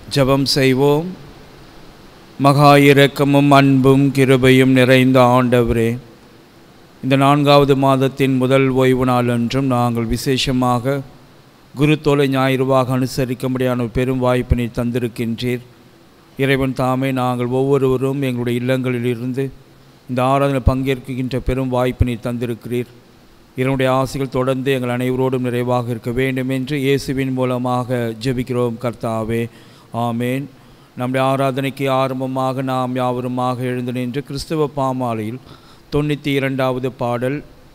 ஜெபம் செய்வோம் மகா இரக்கமும் அன்பும் கிருபையும் நிறைந்த ஆண்டவரே இந்த நான்காவது மாதத்தின் முதல் ஓய்வு நாளன்றும் நாங்கள் விசேஷமாக குருத்தோலை ஞாயிறுவாக அனுசரிக்கும்படியான ஒரு பெரும் வாய்ப்பினை தந்திருக்கின்றீர் இறைவன் தாமே நாங்கள் ஒவ்வொருவரும் எங்களுடைய இல்லங்களிலிருந்து இந்த ஆராதனை பங்கேற்கின்ற பெரும் வாய்ப்பினை தந்திருக்கிறீர் இதனுடைய ஆசைகள் தொடர்ந்து எங்கள் அனைவரோடும் நிறைவாக இருக்க வேண்டும் என்று இயேசுவின் மூலமாக ஜெபிக்கிறோம் கர்த்தாவே ஆமேன் நம்முடைய ஆராதனைக்கு ஆரம்பமாக நாம் யாவருமாக எழுந்து நின்று கிறிஸ்தவ பாமாலையில் தொண்ணூற்றி இரண்டாவது பாடல்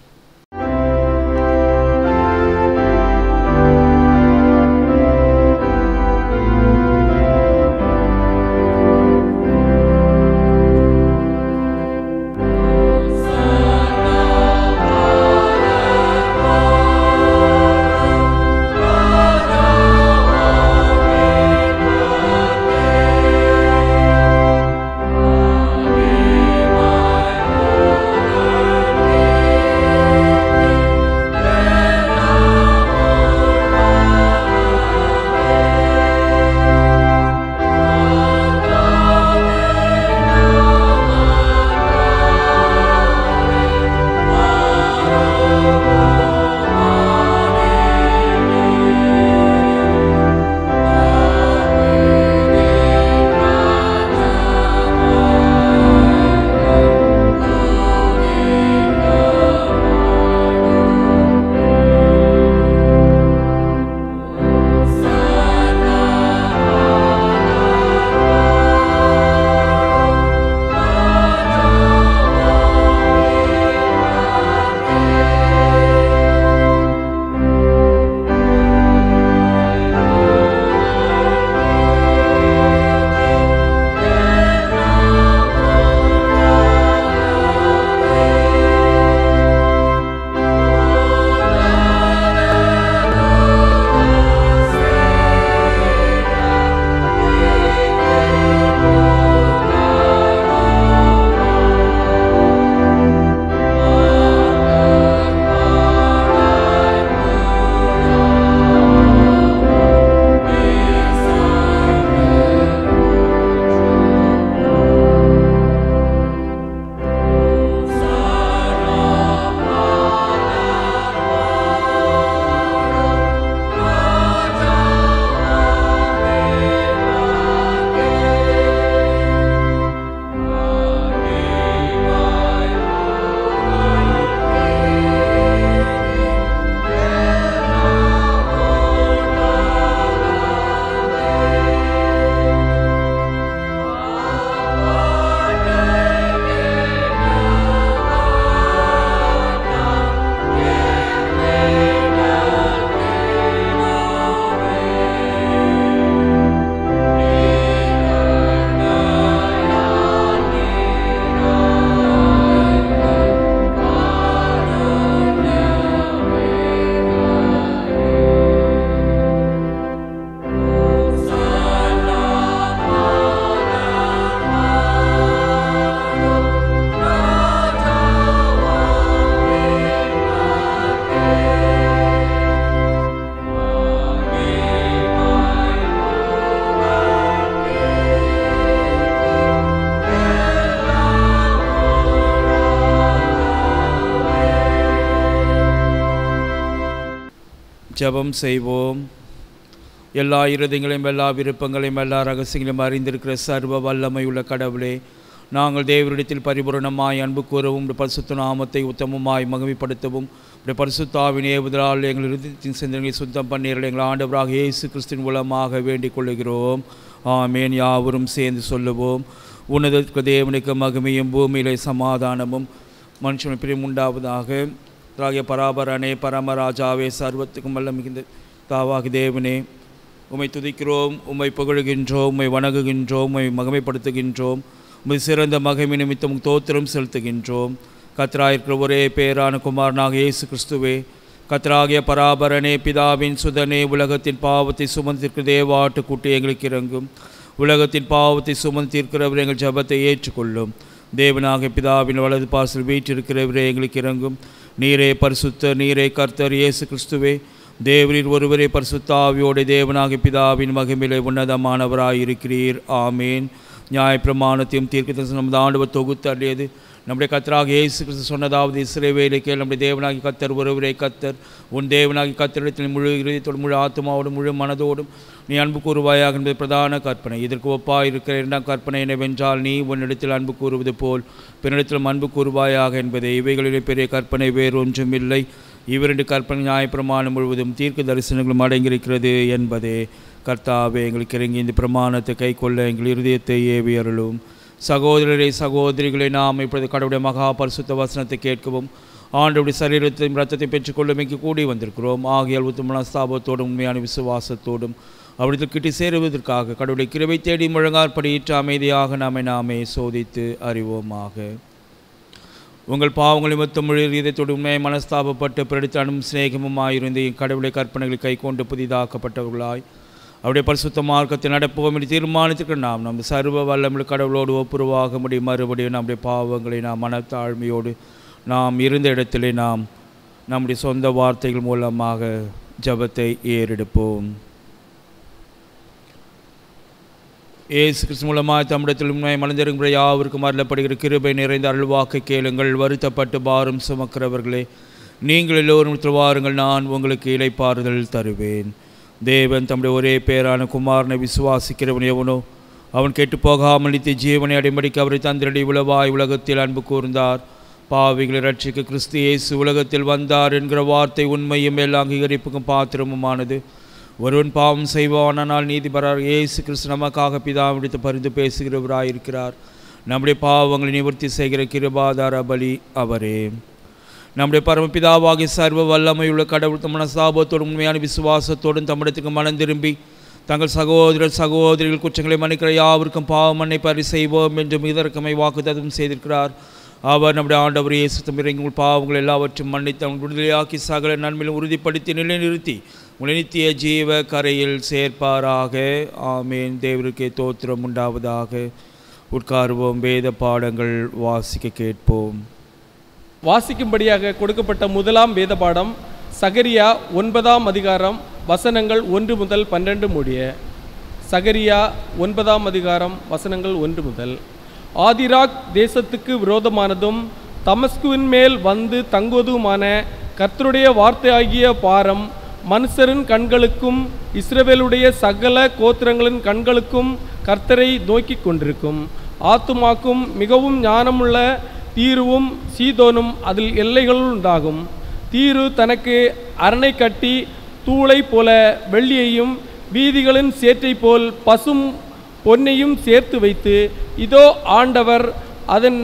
ஜெபம் செய்வோம் எல்லா இருதயங்களையும் எல்லா விருப்பங்களையும் எல்லா ரகசியங்களையும் அறிந்திருக்கிற சர்வ வல்லமை உள்ள கடவுளே நாங்கள் தேவரிடத்தில் பரிபூரணமாய் அன்பு கூறவும் உடைய பரிசுத்த நாமத்தை உத்தமமாய் மகிமைப்படுத்தவும் உடைய பரிசுத்தாவின் ஏவுதலால் எங்கள் இருதயத்தின் சிந்தனையை சுத்தம் பண்ணீர்கள் எங்கள் ஆண்டவராக இயேசு கிறிஸ்தின் மூலமாக வேண்டிக் கொள்ளுகிறோம் ஆமேன் யாவரும் சேர்ந்து சொல்லுவோம் உன்னதற்கு தேவனுக்கு மகிமையும் பூமியிலே சமாதானமும் மனுஷன் பிரியும் உண்டாவதாக ராகிய பராபரனே பரமராஜாவே சர்வத்துக்கும் வல்ல மிகுந்த தாவாகி தேவனே உம்மை துதிக்கிறோம் உம்மை புகழுகின்றோம் உம்மை வணங்குகின்றோம் உம்மை மகிமைப்படுத்துகின்றோம் உம்மை சிறந்த மகிமை நிமித்தம் தோத்திரம் செலுத்துகின்றோம் கத்ராயிருக்கிற ஒரே பேரான குமாரனாக இயேசு கிறிஸ்துவே கத்ராகிய பராபரனே பிதாவின் சுதனே உலகத்தின் பாவத்தை சுமந்திருக்கிற தேவாட்டு கூட்டி எங்களுக்கு இறங்கும் உலகத்தின் பாவத்தை சுமந்திருக்கிறவர் எங்கள் ஜெபத்தை ஏற்றுக்கொள்ளும் தேவனாக பிதாவின் வலது பாசல் வீற்றிருக்கிறவரே எங்களுக்கு இறங்கும் நீரே பரிசுத்த நீரே கர்த்தர் இயேசு கிறிஸ்துவே தேவரீர் ஒருவரே பரிசுத்தாவியோடு தேவனாகி பிதாவின் மகிமிலே உன்னதமானவராயிருக்கிறீர் ஆமேன் நியாயப்பிரமாணத்தையும் தீர்க்க தரிசனம் நமது ஆண்டவர் தொகுத்து அள்ளியது நம்முடைய கத்தராக இயேசு கிறிஸ்து சொன்னதாவது இஸ்ரேவேலை கேள் நம்முடைய தேவனாகி கத்தர் ஒருவரே கத்தர் உன் தேவனாகி கத்தரிடத்தில் முழு இருதயத்தோடும் முழு ஆத்மாவோடும் முழு மனதோடும் நீ அன்பு கூறுவாயாக என்பது பிரதான கற்பனை இதற்கு ஒப்பாக இருக்கிற இரண்டாம் கற்பனை என்னவென்றால் நீ உன்னிடத்தில் அன்பு கூறுவது போல் பின்னிடத்திலும் அன்பு கூறுவாயாக என்பதே இவைகளிலே பெரிய கற்பனை வேறு ஒன்றும் இல்லை இவரண்டு கற்பனை நியாயப்பிரமாணம் முழுவதும் தீர்க்க தரிசனங்களும் அடங்கியிருக்கிறது என்பதே கர்த்தாவே எங்களுக்கு இறங்கி இந்த பிரமாணத்தை கை கொள்ள எங்கள் இருதயத்தை ஏவி அருளும் சகோதரரை சகோதரிகளை நாம் இப்பொழுது கடவுளுடைய மகா பரிசுத்த வசனத்தை கேட்கவும் ஆண்டவுடைய சரீரத்தையும் ரத்தத்தை பெற்றுக்கொள்ளும் இங்கு கூடி வந்திருக்கிறோம் ஆகியால் உத்தம ஸ்தாபத்தோடும் உண்மையான விசுவாசத்தோடும் அவரிடத்தில் கிட்டி சேருவதற்காக கடவுளை கிருபை தேடி முழங்காற்படியிற்று அமைதியாக நாமே நாமே சோதித்து அறிவோமாக உங்கள் பாவங்களை மொத்தம் முழு இதயத்தோடு உண்மையை மனஸ்தாபப்பட்டு பிரடித்தானும் சிநேகமுமாயிருந்த கடவுளை கற்பனைகளை கை கொண்டு புதிதாக்கப்பட்டவர்களாய் அவருடைய பரிசுத்த மார்க்கத்தை நடப்போம் என்று தீர்மானித்திருக்க நாம் நம் சர்வ வல்லமிழ் கடவுளோடு ஒப்புருவாக முடியும் மறுபடியும் நம்முடைய பாவங்களை நாம் மனத்தாழ்மையோடு நாம் இருந்த இடத்திலே நாம் நம்முடைய சொந்த வார்த்தைகள் மூலமாக ஜபத்தை ஏறெடுப்போம் இயேசு கிறிஸ்து மூலமாக தமிழத்தில் உண்மை மலர்ந்திருக்கிற யாவருக்கும் அருளப்படுகிற கிருபை நிறைந்த அருள்வாக்கை கேளுங்கள் வருத்தப்பட்டு பாரும் சுமக்கிறவர்களே நீங்கள் எல்லோரும் வாருங்கள் நான் உங்களுக்கு இலைப்பாறுதல் தருவேன் தேவன் தம்முடைய ஒரே பேரான குமாரனை விசுவாசிக்கிறவன் எவனோ அவன் கெட்டு போகாமல் நித்திய ஜீவனை அடைமடிக்கு அவரை தந்திரடி உளவாய் உலகத்தில் அன்பு கூர்ந்தார் பாவிகளை ரட்சிக்க கிறிஸ்து இயேசு உலகத்தில் வந்தார் என்கிற வார்த்தை உண்மையும் மேல் அங்கீகரிப்புக்கும் பாத்திரமுமானது ஒருவன் பாவம் செய்வானால் நீதிபரார் இயேசு கிறிஸ்து நமக்காக பிதாவிடத்து பரிந்து பேசுகிறவராயிருக்கிறார் நம்முடைய பாவங்களை நிவர்த்தி செய்கிற கிருபாதார பலி அவரே நம்முடைய பரமபிதாவாகிய சர்வ வல்லமையுள்ள கடவுள் தம் மனசாபத்தோடும் உண்மையான விசுவாசத்தோடும் தம்மிடத்துக்கு மனம் திரும்பி தங்கள் சகோதரர் சகோதரிகள் குற்றங்களை மன்னிக்கிற யாவருக்கும் பாவ மன்னிப்பறி செய்வோம் என்று மிதற்கமை வாக்குத்தத்தம் செய்திருக்கிறார் அவர் நம்முடைய ஆண்டவர் இயேசு தம்பிறங்கி உங்கள் பாவங்கள் எல்லாவற்றும் மன்னித்து அவங்க விடுதலையாக்கி சகல நன்மையிலும் உறுதிப்படுத்தி நிலைநிறுத்தி உங்களை நித்திய ஜீவ கரையில் சேர்ப்பாராக ஆமேன் தேவருக்கே தோத்திரம் உண்டாவதாக உட்காருவோம் வேத பாடங்கள் வாசிக்க கேட்போம் வாசிக்கும்படியாக கொடுக்கப்பட்ட முதலாம் வேத பாடம் சகரியா ஒன்பதாம் அதிகாரம் வசனங்கள் ஒன்று முதல் பன்னெண்டு முடிய சகரியா ஒன்பதாம் அதிகாரம் வசனங்கள் ஒன்று முதல் ஆதிராக் தேசத்துக்கு விரோதமானதும் தமஸ்குவின் மேல் வந்து தங்குவதுமான கர்த்தருடைய வார்த்தையாகிய பாரம் மனுஷரின் கண்களுக்கும் இஸ்ரவேலுடைய சகல கோத்திரங்களின் கண்களுக்கும் கர்த்தரை நோக்கிக் கொண்டிருக்கும் ஆத்துமாக்கும் மிகவும் ஞானமுள்ள தீருவும் சீதோனும் அதில் எல்லைகள் உண்டாகும் தீரு தனக்கு அரணை கட்டி தூளை போல வெள்ளியையும் வீதிகளின் சேற்றை போல் பசும் பொன்னையும் சேர்த்து வைத்து இதோ ஆண்டவர் அதன்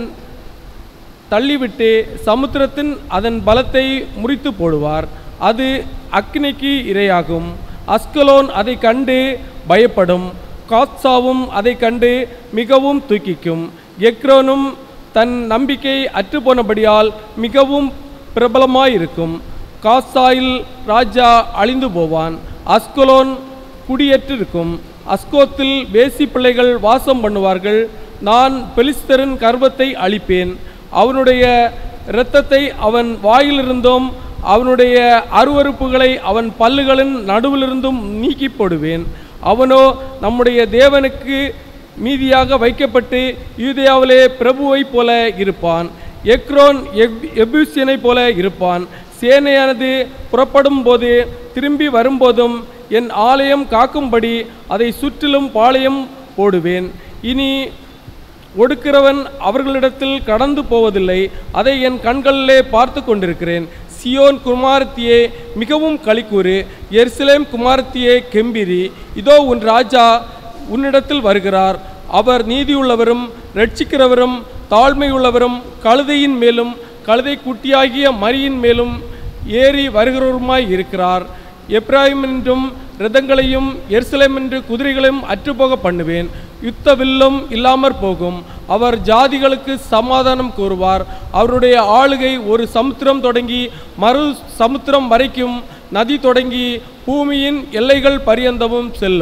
தள்ளிவிட்டு சமுத்திரத்தின் அதன் பலத்தை முறித்து போடுவார் அது அக்னிக்கு இரையாகும் அஸ்கலோன் அதை கண்டு பயப்படும் காத்சாவும் அதை கண்டு மிகவும் தூக்கிக்கும் எக்ரோனும் தன் நம்பிக்கை அற்றுப்போனபடியால் மிகவும் பிரபலமாயிருக்கும் காசாயில் ராஜா அழிந்து போவான் அஸ்கலோன் குடியேற்றிருக்கும் அஸ்கோத்தில் வேசி பிள்ளைகள் வாசம் பண்ணுவார்கள் நான் பெலிஸ்தரின் கர்வத்தை அழிப்பேன் அவனுடைய இரத்தத்தை அவன் வாயிலிருந்தும் அவனுடைய அருவருப்புகளை அவன் பல்லுகளின் நடுவிலிருந்தும் நீக்கி போடுவேன் அவனோ நம்முடைய தேவனுக்கு மீதியாக வைக்கப்பட்டு யூதேயாவிலே பிரபுவைப் போல இருப்பான் எக்ரோன் எப் எபூசியனைப் போல இருப்பான் சேனையானது புறப்படும் போது திரும்பி வரும்போதும் என் ஆலயம் காக்கும்படி அதை சுற்றிலும் பாளையம் போடுவேன் இனி ஒடுக்கிறவன் அவர்களிடத்தில் கடந்து போவதில்லை அதை என் கண்களிலே பார்த்து கொண்டிருக்கிறேன் சியோன் குமாரத்தியே மிகவும் களிக்கூறு எருசலேம் குமாரத்தியே கெம்பிரி இதோ உன் ராஜா உன்னிடத்தில் வருகிறார் அவர் நீதியுள்ளவரும் ரட்சிக்கிறவரும் தாழ்மையுள்ளவரும் கழுதையின் மேலும் கழுதை குட்டியாகிய மரியின் மேலும் ஏறி வருகிறவருமாய் இருக்கிறார் எப்ராஹிம் என்றும் ரதங்களையும் எருசலேம் என்று குதிரைகளையும் அற்றுப்போக பண்ணுவேன் யுத்த வில்லும் இல்லாமற் போகும் அவர் ஜாதிகளுக்கு சமாதானம் கூறுவார் அவருடைய ஆளுகை ஒரு சமுத்திரம் தொடங்கி மறு சமுத்திரம் வரைக்கும் நதி தொடங்கி பூமியின் எல்லைகள் பரியந்தமும் செல்லும்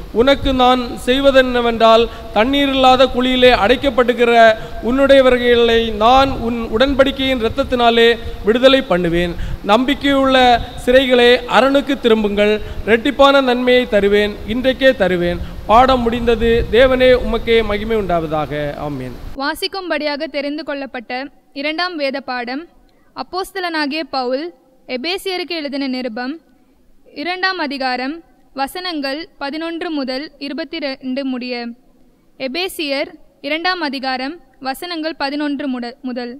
உனக்கு நான் செய்வதென்னவென்றால் தண்ணீர் இல்லாத குழியிலே அடைக்கப்பட்டுகிற உன்னுடையவர்களை நான் உன் உடன்படிக்கையின் இரத்தத்தினாலே விடுதலை பண்ணுவேன் நம்பிக்கையுள்ள சிறைகளே அரணுக்கு திரும்புங்கள் ரெட்டிப்பான நன்மையை தருவேன் இன்றைக்கே தருவேன் பாடம் முடிந்தது தேவனே உமக்கே மகிமை உண்டாவதாக ஆமீன் வாசிக்கும்படியாக தெரிந்து கொள்ளப்பட்ட இரண்டாம் வேத பாடம் அப்போஸ்தலனாகிய பவுல் எபேசியருக்கு எழுதின நிருபம் இரண்டாம் அதிகாரம் வசனங்கள் பதினொன்று முதல் இருபத்தி ரெண்டு முடிய எபேசியர் இரண்டாம் அதிகாரம் வசனங்கள் பதினொன்று முட முதல்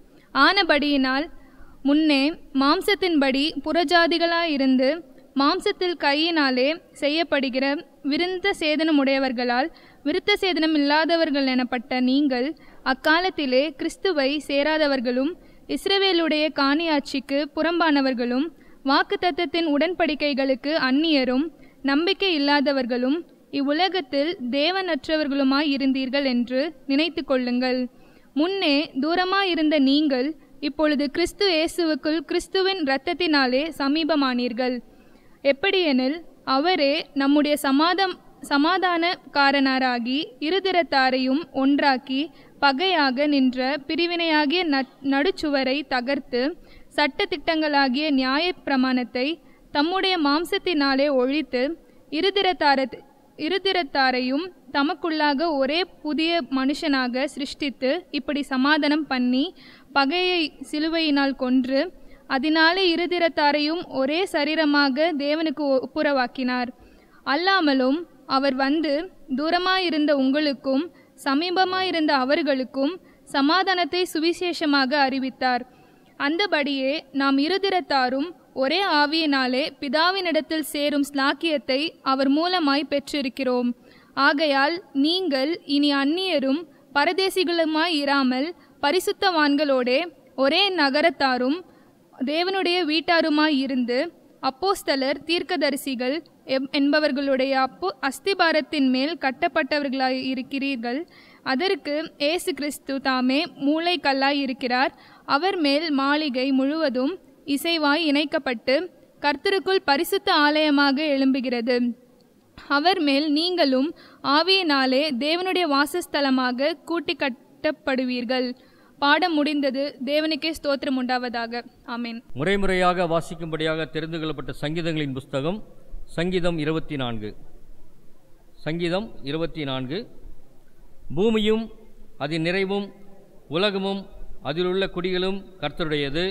ஆனபடியினால் முன்னே மாம்சத்தின்படி புறஜாதிகளாயிருந்து மாம்சத்தில் கையினாலே செய்யப்படுகிற விருந்த சேதனமுடையவர்களால் விருத்த சேதனம் இல்லாதவர்கள் எனப்பட்ட நீங்கள் அக்காலத்திலே கிறிஸ்துவை சேராதவர்களும் இஸ்ரவேலுடைய காணியாட்சிக்கு புறம்பானவர்களும் வாக்குத்தத்தத்தின் உடன்படிக்கைகளுக்கு அந்நியரும் நம்பிக்கை இல்லாதவர்களும் இவ்வுலகத்தில் தேவனற்றவர்களுமாய் இருந்தீர்கள் என்று நினைத்து கொள்ளுங்கள் முன்னே தூரமாயிருந்த நீங்கள் இப்பொழுது கிறிஸ்து இயேசுவுக்குள் கிறிஸ்துவின் இரத்தத்தினாலே சமீபமானீர்கள் எப்படியெனில் அவரே நம்முடைய சமாதம் சமாதானக்காரனராகி இருதிரத்தாரையும் ஒன்றாக்கி பகையாக நின்ற பிரிவினையாகிய நட்- நடுச்சுவரை தகர்த்து சட்ட திட்டங்களாகிய நியாயப் பிரமாணத்தை தம்முடைய மாம்சத்தினாலே ஒழித்து இருதிரத்தார இருதிரத்தாரையும் தமக்குள்ளாக ஒரே புதிய மனுஷனாக சிருஷ்டித்து இப்படி சமாதானம் பண்ணி பகையை சிலுவையினால் கொன்று அதனாலே இருதிரத்தாரையும் ஒரே சரீரமாக தேவனுக்கு ஒப்புரவாக்கினார் அல்லாமலும் அவர் வந்து தூரமாயிருந்த உங்களுக்கும் சமீபமாயிருந்த அவர்களுக்கும் சமாதானத்தை சுவிசேஷமாக அறிவித்தார் அந்தபடியே நாம் இருதிரத்தாரும் ஒரே ஆவியினாலே பிதாவினிடத்தில் சேரும் ஸ்லாக்கியத்தை அவர் மூலமாய் பெற்றிருக்கிறோம் ஆகையால் நீங்கள் இனி அந்நியரும் பரதேசிகளுமாய் இராமல் பரிசுத்தவான்களோடே ஒரே நகரத்தாரும் தேவனுடைய வீட்டாருமாய் இருந்து அப்போஸ்தலர் தீர்க்கதரிசிகள் எம்- என்பவர்களுடைய அப்போ அஸ்திபாரத்தின் மேல் கட்டப்பட்டவர்களாய் இருக்கிறீர்கள் அதற்கு இயேசு கிறிஸ்து தாமே மூளைக்கல்லாய் இருக்கிறார் அவர் மேல் மாளிகை முழுவதும் இசைவாய் இணைக்கப்பட்டு கர்த்தருக்குள் பரிசுத்த ஆலயமாக எழும்புகிறது அவர் மேல் நீங்களும் ஆவியினாலே தேவனுடைய வாசஸ்தலமாக கூட்டி கட்டப்படுவீர்கள் பாடம் முடிந்தது தேவனுக்கே ஸ்தோத்திரம் உண்டாவதாக ஆமென் முறைமுறையாக வாசிக்கும்படியாக தெரிந்து கொள்ளப்பட்ட சங்கீதங்களின் புஸ்தகம் சங்கீதம் இருபத்தி நான்கு சங்கீதம் இருபத்தி நான்கு பூமியும் அதன் நிறைவும் உலகமும் அதிலுள்ள குடிகளும் கர்த்தருடையது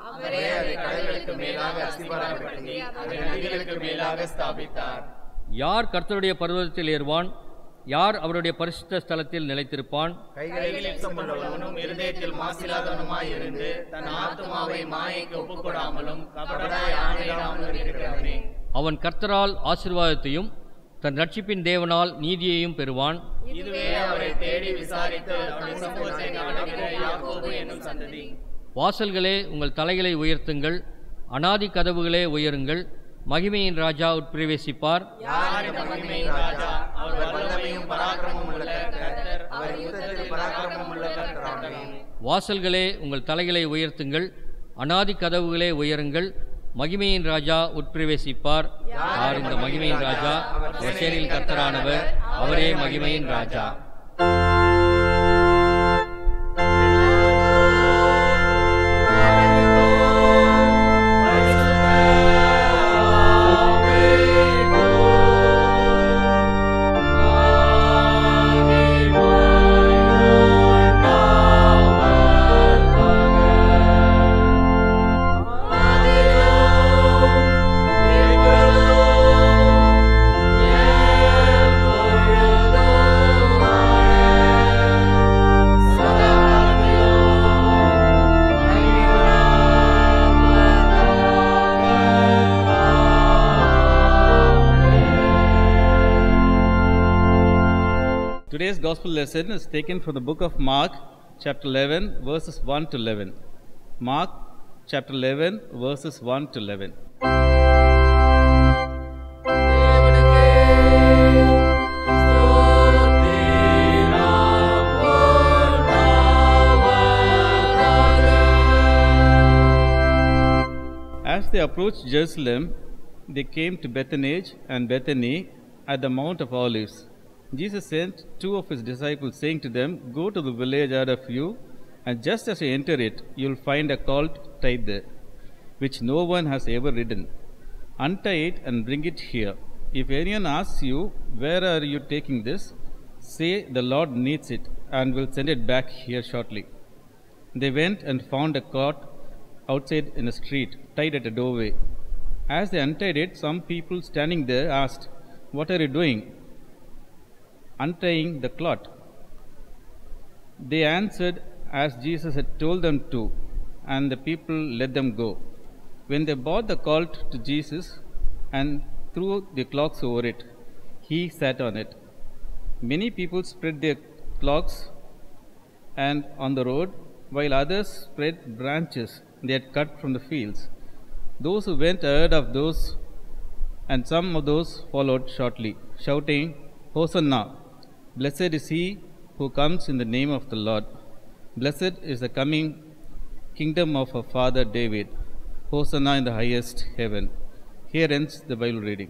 யார் கர்த்தருடைய பர்வதத்தில் ஏறுவான் யார் அவருடைய பரிசுத்த ஸ்தலத்தில் நிலைத்திருப்பான் கைகளில் உள்ளவனும் இருதயத்தில் மாசில்லாதவனுமாய் இருந்து தன் ஆத்துமாவை மாயைக்கு ஒப்புக்கொடாமலும் கபடாய் ஆணையிடாமலும் இருக்கிறவனே அவன் கர்த்தரால் ஆசீர்வாதத்தையும் தன் ரட்சிப்பின் தேவனால் நீதியையும் பெறுவான் இதுவே அவரை தேடி விசாரித்து அவருடைய சமூகத்தை நாடுகிற யாக்கோபு என்னும் சந்ததி வாசல்களே உங்கள் தலைகளை உயர்த்துங்கள் அனாதி கதவுகளே உயருங்கள் மகிமையின் ராஜா உட்பிரவேசிப்பார் யார் இந்த மகிமையின் ராஜா அவர் வல்லமையும் பராக்கிரமும் உள்ள கர்த்தர் அவர் யுத்தத்தில் பராக்கிரமும் உள்ள கர்த்தராமே வாசல்களே உங்கள் தலைகளை உயர்த்துங்கள் அனாதி கதவுகளே உயருங்கள் மகிமையின் ராஜா உட்பிரவேசிப்பார் யார் இந்த மகிமையின் ராஜா அவர் சேனையில் கர்த்தரானவர் அவரே மகிமையின் ராஜா Today's gospel lesson is taken from the book of Mark, chapter 11, verses 1 to 11. Mark, chapter 11, verses 1 to 11. As they approached Jerusalem, they came to Bethphage and Bethany, at the Mount of Olives. Jesus sent two of his disciples, saying to them, Go to the village ahead of you, and just as you enter it, you will find a colt tied there, which no one has ever ridden. Untie it and bring it here. If anyone asks you, Where are you taking this? say, The Lord needs it, and will send it back here shortly. They went and found a cart outside in a street, tied at a doorway. As they untied it, some people standing there asked, What are you doing? Untying the cloth. They answered as Jesus had told them to, and the people let them go. When they brought the colt to Jesus and threw the cloaks over it, he sat on it. Many people spread their cloaks and on the road, while others spread branches they had cut from the fields. Those who went ahead of those and some of those followed shortly, shouting, Hosanna! Blessed is he who comes in the name of the Lord. Blessed is the coming kingdom of our father David. Hosanna in the highest heaven. Here ends the Bible reading.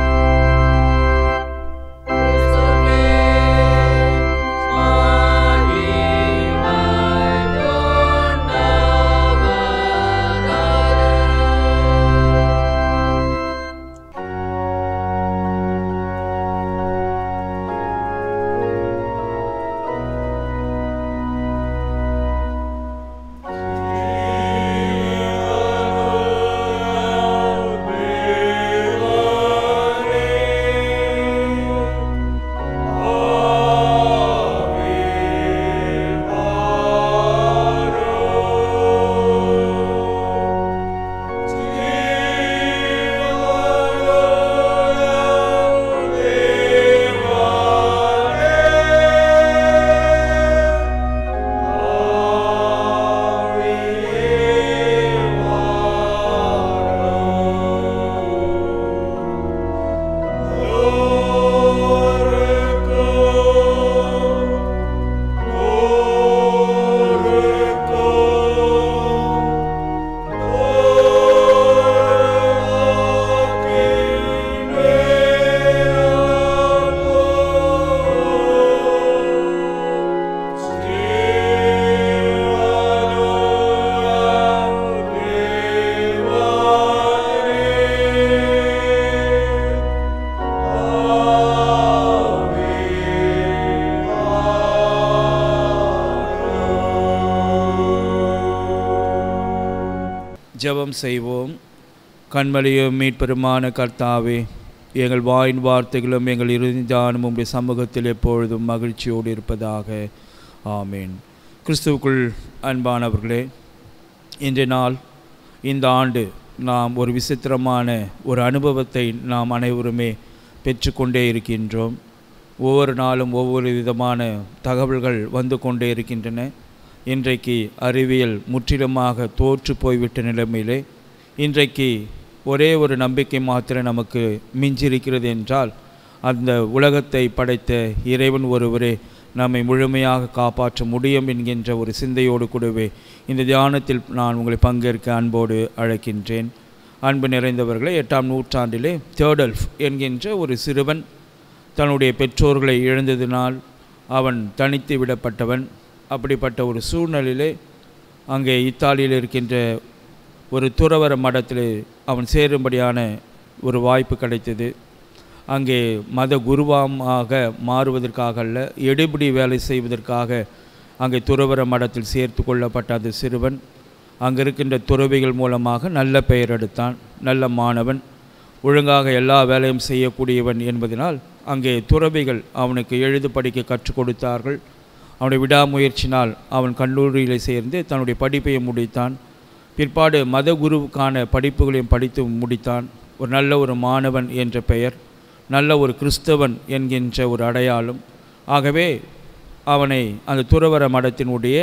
ஜெபம் செய்வோம் கண்மலையும் மீட்பெருமான கர்த்தாவே எங்கள் வாயின் வார்த்தைகளும் எங்கள் இறுதிதானும் உடைய சமூகத்தில் எப்பொழுதும் மகிழ்ச்சியோடு இருப்பதாக ஆமேன் கிறிஸ்துவுக்குள் அன்பானவர்களே இன்றைய நாள் இந்த ஆண்டு நாம் ஒரு விசித்திரமான ஒரு அனுபவத்தை நாம் அனைவருமே பெற்றுக்கொண்டே இருக்கின்றோம் ஒவ்வொரு நாளும் ஒவ்வொரு விதமான தகவல்கள் வந்து கொண்டே இருக்கின்றன இன்றைக்கு அறிவியல் முற்றிலுமாக தோற்று போய்விட்ட நிலைமையிலே இன்றைக்கு ஒரே ஒரு நம்பிக்கை மாத்திரம் நமக்கு மிஞ்சிருக்கிறது என்றால் அந்த உலகத்தை படைத்த இறைவன் ஒருவரே நம்மை முழுமையாக காப்பாற்ற முடியும் என்கின்ற ஒரு சிந்தையோடு கூடவே இந்த தியானத்தில் நான் உங்களை பங்கேற்க அன்போடு அழைக்கின்றேன் அன்பு நிறைந்தவர்களே எட்டாம் நூற்றாண்டிலே தேர்டல்ஃப் என்கின்ற ஒரு சிறுவன் தன்னுடைய பெற்றோர்களை இழந்ததினால் அவன் தனித்து விடப்பட்டவன் அப்படிப்பட்ட ஒரு சூழ்நிலையிலே அங்கே இத்தாலியில் இருக்கின்ற ஒரு துறவர மடத்தில் அவன் சேரும்படியான ஒரு வாய்ப்பு கிடைத்தது அங்கே மத குருவாமாக மாறுவதற்காக அல்ல எடுபிடி வேலை செய்வதற்காக அங்கே துறவர மடத்தில் சேர்த்து கொள்ளப்பட்ட அந்த சிறுவன் அங்கே இருக்கின்ற துறவிகள் மூலமாக நல்ல பெயர் எடுத்தான் நல்ல மாணவன் ஒழுங்காக எல்லா வேலையும் செய்யக்கூடியவன் என்பதனால் அங்கே துறவிகள் அவனுக்கு எழுது படிக்க கற்றுக் கொடுத்தார்கள் அவனுடைய விடாமுயற்சினால் அவன் கல்லூரியில் சேர்ந்து தன்னுடைய படிப்பை முடித்தான் பிற்பாடு மத குருவுக்கான படிப்புகளையும் படித்து முடித்தான் ஒரு நல்ல ஒரு மாணவன் என்ற பெயர் நல்ல ஒரு கிறிஸ்தவன் என்கின்ற ஒரு அடையாளம் ஆகவே அவனை அந்த துறவர மடத்தினுடைய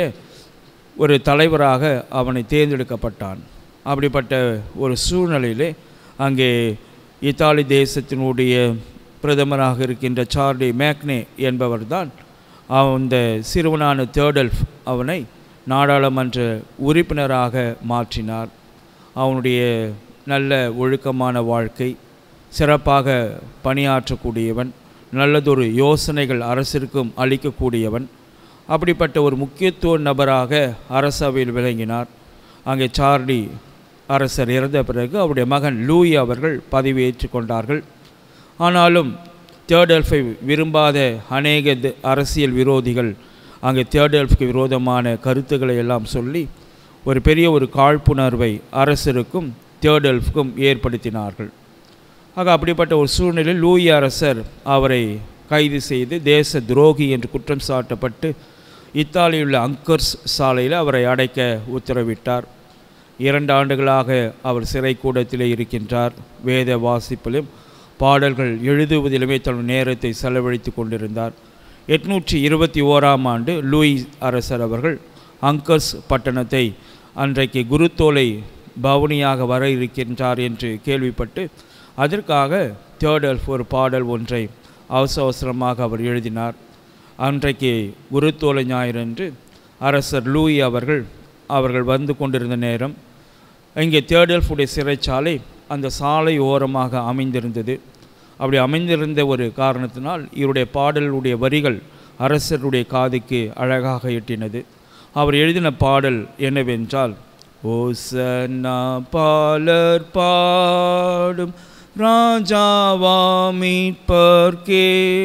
ஒரு தலைவராக அவனை தேர்ந்தெடுக்கப்பட்டான் அப்படிப்பட்ட ஒரு சூழ்நிலையிலே அங்கே இத்தாலி தேசத்தினுடைய பிரதமராக இருக்கின்ற சார்லி மேக்னே என்பவர்தான் அந்த சிறுவனான தேர்டல்ஃப் அவனை நாடாளுமன்ற உறுப்பினராக மாற்றினார் அவனுடைய நல்ல ஒழுக்கமான வாழ்க்கை சிறப்பாக பணியாற்றக்கூடியவன் நல்லதொரு யோசனைகள் அரசிற்கும் அளிக்கக்கூடியவன் அப்படிப்பட்ட ஒரு முக்கியத்துவ நபராக அரசவையில் விளங்கினார் அங்கே சார்லி அரசர் இறந்த பிறகு அவருடைய மகன் லூயி அவர்கள் பதவியேற்றுக் கொண்டார்கள் ஆனாலும் தேர்டெல்ஃபை விரும்பாத அநேக த- அரசியல் விரோதிகள் அங்கே தேர்டெல்ஃப்க்கு விரோதமான கருத்துக்களை எல்லாம் சொல்லி ஒரு பெரிய ஒரு காழ்ப்புணர்வை அரசருக்கும் தேர்டெல்ஃப்க்கும் ஏற்படுத்தினார்கள் ஆக அப்படிப்பட்ட ஒரு சூழ்நிலையில் லூயி அரசர் அவரை கைது செய்து தேச துரோகி என்று குற்றம் சாட்டப்பட்டு இத்தாலியில் உள்ள அங்கர்ஸ் சாலையில் அவரை அடைக்க உத்தரவிட்டார் இரண்டு ஆண்டுகளாக அவர் சிறை கூடத்திலே இருக்கின்றார் வேத வாசிப்பிலும் பாடல்கள் எழுதுவதிலுமே தன் நேரத்தை செலவழித்து கொண்டிருந்தார் எட்நூற்றி இருபத்தி ஓராம் ஆண்டு லூயி அரசர் அவர்கள் அங்கர்ஸ் பட்டணத்தை அன்றைக்கு குருத்தோலை பவுனியாக வர இருக்கின்றார் என்று கேள்விப்பட்டு அதற்காக தேர்டல்ஃப் ஒரு பாடல் ஒன்றை அவசர அவசரமாக அவர் எழுதினார் அன்றைக்கு குருத்தோலை ஞாயிறன்று அரசர் லூயி அவர்கள் அவர்கள் வந்து கொண்டிருந்த நேரம் இங்கே தேர்டல்ஃபுடைய சிறைச்சாலை அந்த சாலை ஓரமாக அமைந்திருந்தது அப்படி அமைந்திருந்த ஒரு காரணத்தினால் இவருடைய பாடலுடைய வரிகள் அரசருடைய காதுக்கு அழகாக எட்டினது அவர் எழுதின பாடல் என்னவென்றால் ஓசன்னா பாலர் பாடும் ராஜாவா மீட்பர்க்கே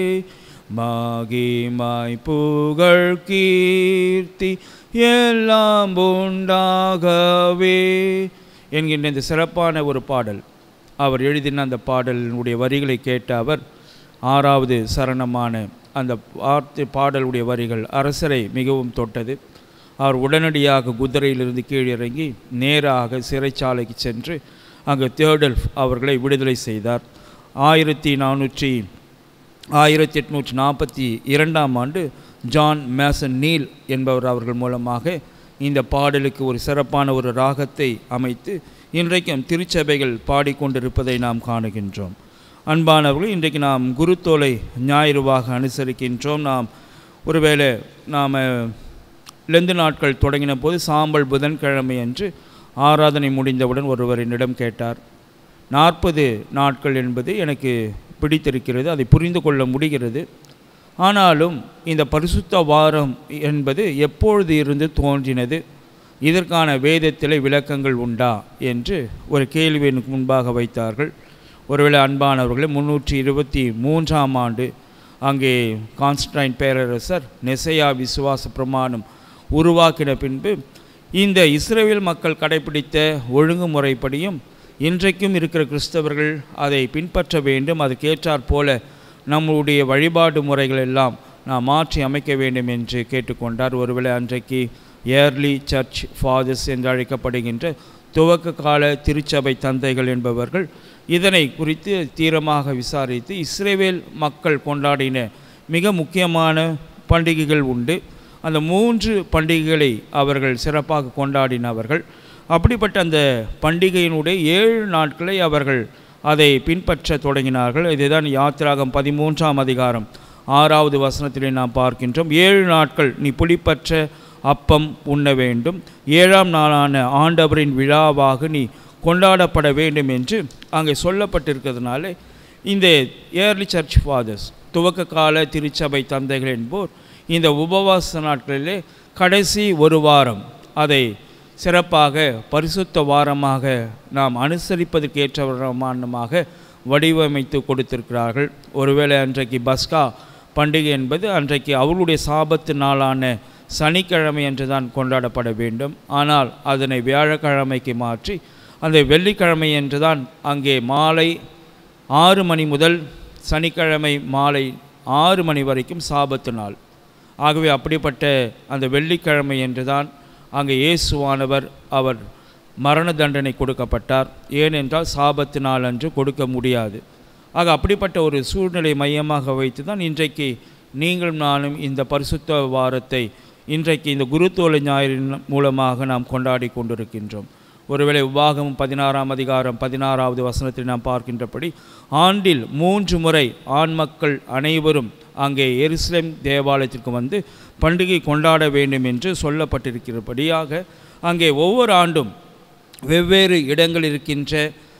மாகிமாய் புகழ் கீர்த்தி எல்லாம் உண்டாகவே என்கின்ற இந்த சிறப்பான ஒரு பாடல் அவர் எழுதின அந்த பாடலினுடைய வரிகளை கேட்ட அவர் ஆறாவது சரணமான அந்த வார்த்தை பாடலுடைய வரிகள் அரசரை மிகவும் தொட்டது அவர் உடனடியாக குதிரையிலிருந்து கீழிறங்கி நேராக சிறைச்சாலைக்கு சென்று அங்கு தேர்டல்ஃப் அவர்களை விடுதலை செய்தார் ஆயிரத்தி நானூற்றி ஆயிரத்தி எட்நூற்றி நாற்பத்தி இரண்டாம் ஆண்டு ஜான் மேசன் நீல் என்பவர் அவர்கள் மூலமாக இந்த பாடலுக்கு ஒரு சிறப்பான ஒரு ராகத்தை அமைத்து இன்றைக்கும் திருச்சபைகள் பாடிக்கொண்டிருப்பதை நாம் காணுகின்றோம் அன்பானவர்கள் இன்றைக்கு நாம் குருத்தோலை ஞாயிறுவாக அனுசரிக்கின்றோம் நாம் ஒருவேளை நாம் லெந்து நாட்கள் தொடங்கின போது சாம்பல் புதன்கிழமை அன்று ஆராதனை முடிந்தவுடன் ஒருவர் என்னிடம் கேட்டார் நாற்பது நாட்கள் என்பது எனக்கு பிடித்திருக்கிறது அதை புரிந்து கொள்ள முடிகிறது ஆனாலும் இந்த பரிசுத்த வாரம் என்பது எப்பொழுது இருந்து தோன்றினது இதற்கான வேதத்தில் விளக்கங்கள் உண்டா என்று ஒரு கேள்வி எனக்கு முன்பாக வைத்தார்கள் ஒருவேளை அன்பானவர்களே முன்னூற்றி இருபத்தி மூன்றாம் ஆண்டு அங்கே கான்ஸ்டைன் பேரரசர் நெசையா விசுவாச பிரமாணம் உருவாக்கின பின்பு இந்த இஸ்ரேல் மக்கள் கடைபிடித்த ஒழுங்குமுறைப்படியும் இன்றைக்கும் இருக்கிற கிறிஸ்தவர்கள் அதை பின்பற்ற வேண்டும் அதுக்கேற்றாற் போல நம்முடைய வழிபாடு முறைகள் எல்லாம் நாம் மாற்றி அமைக்க வேண்டும் என்று கேட்டுக்கொண்டார் ஒருவேளை அன்றைக்கு ஏர்லி சர்ச் ஃபாதர்ஸ் என்று அழைக்கப்படுகின்ற துவக்க கால திருச்சபை தந்தைகள் என்பவர்கள் இதனை குறித்து தீரமாக விசாரித்து இஸ்ரேவேல் மக்கள் கொண்டாடின மிக முக்கியமான பண்டிகைகள் உண்டு அந்த மூன்று பண்டிகைகளை அவர்கள் சிறப்பாக கொண்டாடினவர்கள் அப்படிப்பட்ட அந்த பண்டிகையினுடைய ஏழு நாட்களை அவர்கள் அதை பின்பற்ற தொடங்கினார்கள் இதுதான் யாத்திராகம் பதிமூன்றாம் அதிகாரம் ஆறாவது வசனத்திலே நாம் பார்க்கின்றோம் ஏழு நாட்கள் நீ புளிப்பற்ற அப்பம் உண்ண வேண்டும் ஏழாம் நாளான ஆண்டவரின் விழாவாக நீ கொண்டாடப்பட வேண்டும் என்று அங்கே சொல்லப்பட்டிருக்கிறதுனால இந்த ஏர்லி சர்ச் ஃபாதர்ஸ் துவக்க கால திருச்சபை தந்தைகள் என்போர் இந்த உபவாச நாட்களிலே கடைசி ஒரு வாரம் அதை சிறப்பாக பரிசுத்த வாரமாக நாம் அனுசரிப்பதற்கேற்ற வாரமானமாக வடிவமைத்து கொடுத்திருக்கிறார்கள் ஒருவேளை அன்றைக்கு பஸ்கா பண்டிகை என்பது அன்றைக்கு அவர்களுடைய சாபத்து நாளான சனிக்கிழமை என்று தான் கொண்டாடப்பட வேண்டும் ஆனால் அதனை வியாழக்கிழமைக்கு மாற்றி அந்த வெள்ளிக்கிழமை என்று தான் அங்கே மாலை ஆறு மணி முதல் சனிக்கிழமை மாலை ஆறு மணி வரைக்கும் சாபத்து நாள் ஆகவே அப்படிப்பட்ட அந்த வெள்ளிக்கிழமை என்று தான் அங்கே இயேசுவானவர் அவர் மரண தண்டனை கொடுக்கப்பட்டார் ஏனென்றால் சாபத்து நாள் அன்று கொடுக்க முடியாது ஆக அப்படிப்பட்ட ஒரு சூழ்நிலை மையமாக வைத்து தான் இன்றைக்கு நீங்களும் நானும் இந்த பரிசுத்த வாரத்தை இன்றைக்கு இந்த குருத்தோலை ஞாயிறின் மூலமாக நாம் கொண்டாடி கொண்டிருக்கின்றோம் ஒருவேளை உபாகமும் பதினாறாம் அதிகாரம் பதினாறாவது வசனத்தில் நாம் பார்க்கின்றபடி ஆண்டில் மூன்று முறை ஆண் மக்கள் அனைவரும் அங்கே எருசலேம் தேவாலயத்திற்கு வந்து பண்டிகை கொண்டாட வேண்டும் என்று சொல்லப்பட்டிருக்கிறபடியாக அங்கே ஒவ்வொரு ஆண்டும் வெவ்வேறு இடங்கள் இருக்கின்ற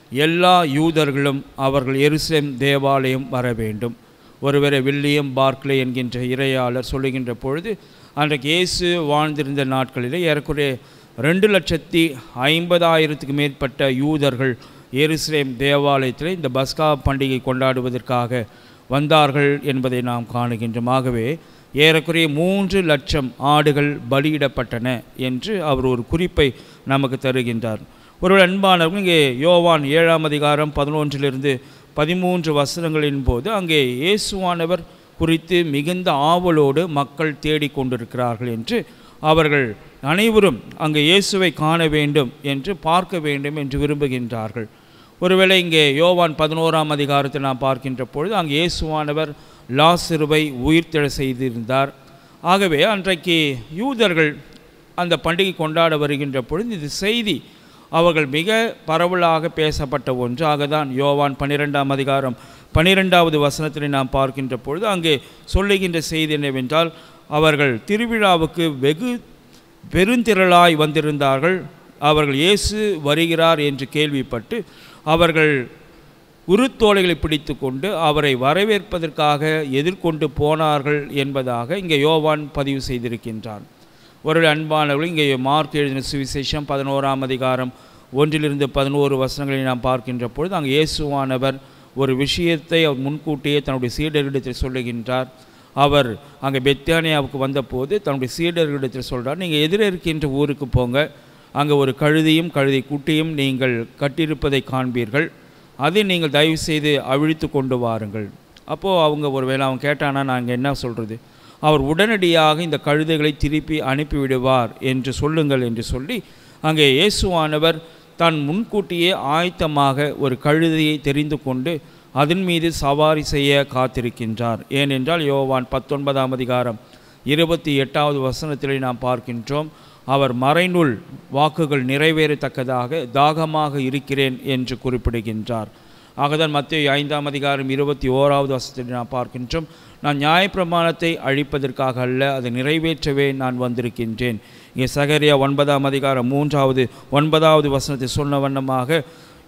எல்லா யூதர்களும் அவர்கள் எருசலேம் தேவாலயம் வர வேண்டும் ஒருவரை வில்லியம் பார்க்லே என்கின்ற இறையாளர் சொல்லுகின்ற பொழுது அன்றைக்கு இயேசு வாழ்ந்திருந்த நாட்களிலே ஏறக்குறைய ரெண்டு லட்சத்தி ஐம்பதாயிரத்துக்கு மேற்பட்ட யூதர்கள் எருசலேம் தேவாலயத்தில் இந்த பஸ்கா பண்டிகை கொண்டாடுவதற்காக வந்தார்கள் என்பதை நாம் காணுகின்றோம் ஆகவே ஏறக்குறைய மூன்று லட்சம் ஆடுகள் பலியிடப்பட்டன என்று அவர் ஒரு குறிப்பை நமக்கு தருகின்றார் ஒரு அன்பானவர்கள் இங்கே யோவான் ஏழாம் அதிகாரம் பதினொன்றிலிருந்து பதிமூன்று வசனங்களின் போது அங்கே இயேசுவானவர் குறித்து மிகுந்த ஆவலோடு மக்கள் தேடிக்கொண்டிருக்கிறார்கள் என்று அவர்கள் அனைவரும் அங்கே இயேசுவை காண வேண்டும் என்று பார்க்க வேண்டும் என்று விரும்புகின்றார்கள் ஒருவேளை இங்கே யோவான் பதினோராம் அதிகாரத்தை நாம் பார்க்கின்ற பொழுது அங்கே இயேசுவானவர் லாசிறுவை உயிர்த்தெழ செய்திருந்தார் ஆகவே அன்றைக்கு யூதர்கள் அந்த பண்டிகை கொண்டாட வருகின்ற பொழுது இது செய்தி அவர்கள் மிக பரவலாக பேசப்பட்ட ஒன்று ஆகதான் யோவான் பன்னிரெண்டாம் அதிகாரம் பன்னிரெண்டாவது வசனத்தினை நாம் பார்க்கின்ற பொழுது அங்கே சொல்லுகின்ற செய்தி என்னவென்றால் அவர்கள் திருவிழாவுக்கு வெகு பெருந்திரளாய் வந்திருந்தார்கள் அவர்கள் இயேசு வருகிறார் என்று கேள்விப்பட்டு அவர்கள் குருத்தோலைகளை பிடித்து கொண்டு அவரை வரவேற்பதற்காக எதிர்கொண்டு போனார்கள் என்பதாக இங்கே யோவான் பதிவு செய்திருக்கின்றான் ஒரு அன்பானவர்கள் இங்கே மார்க் எழுதின சுவிசேஷம் பதினோராம் அதிகாரம் ஒன்றிலிருந்து பதினோரு வசனங்களை நாம் பார்க்கின்ற பொழுது அங்கே இயேசுவானவர் ஒரு விஷயத்தை அவர் முன்கூட்டியே தன்னுடைய சீடர்களிடத்தில் சொல்லுகின்றார் அவர் அங்கே பெத்தானியாவுக்கு வந்தபோது தன்னுடைய சீடர்களிடத்தில் சொல்கிறார் நீங்கள் எதிரே இருக்கின்ற ஊருக்கு போங்க அங்கே ஒரு கழுதையும் கழுதை குட்டியும் நீங்கள் கட்டியிருப்பதை காண்பீர்கள் அதை நீங்கள் தயவு செய்து அவிழ்த்து கொண்டு வாருங்கள் அப்போது அவங்க ஒரு வேளை அவன் கேட்டானா நாங்கள் என்ன சொல்கிறது அவர் உடனடியாக இந்த கழுதைகளை திருப்பி அனுப்பிவிடுவார் என்று சொல்லுங்கள் என்று சொல்லி அங்கே இயேசுவானவர் தான் முன்கூட்டியே ஆயத்தமாக ஒரு கழுதையை தெரிந்து கொண்டு அதன் மீது சவாரி செய்ய காத்திருக்கின்றார் ஏனென்றால் யோவான் பத்தொன்பதாம் அதிகாரம் இருபத்தி எட்டாவது வசனத்திலே நாம் பார்க்கின்றோம் அவர் மறைநூல் வாக்குகள் நிறைவேறத்தக்கதாக தாகமாக இருக்கிறேன் என்று குறிப்பிடுகின்றார் ஆகதான் மத்திய ஐந்தாம் அதிகாரம் இருபத்தி ஓராவது வசனத்தில் நாம் பார்க்கின்றோம் நான் நியாயப்பிரமாணத்தை அழிப்பதற்காக அல்ல அதை நிறைவேற்றவே நான் வந்திருக்கின்றேன் இங்கே சகரியா ஒன்பதாம் அதிகாரம் மூன்றாவது ஒன்பதாவது வசனத்தை சொன்ன வண்ணமாக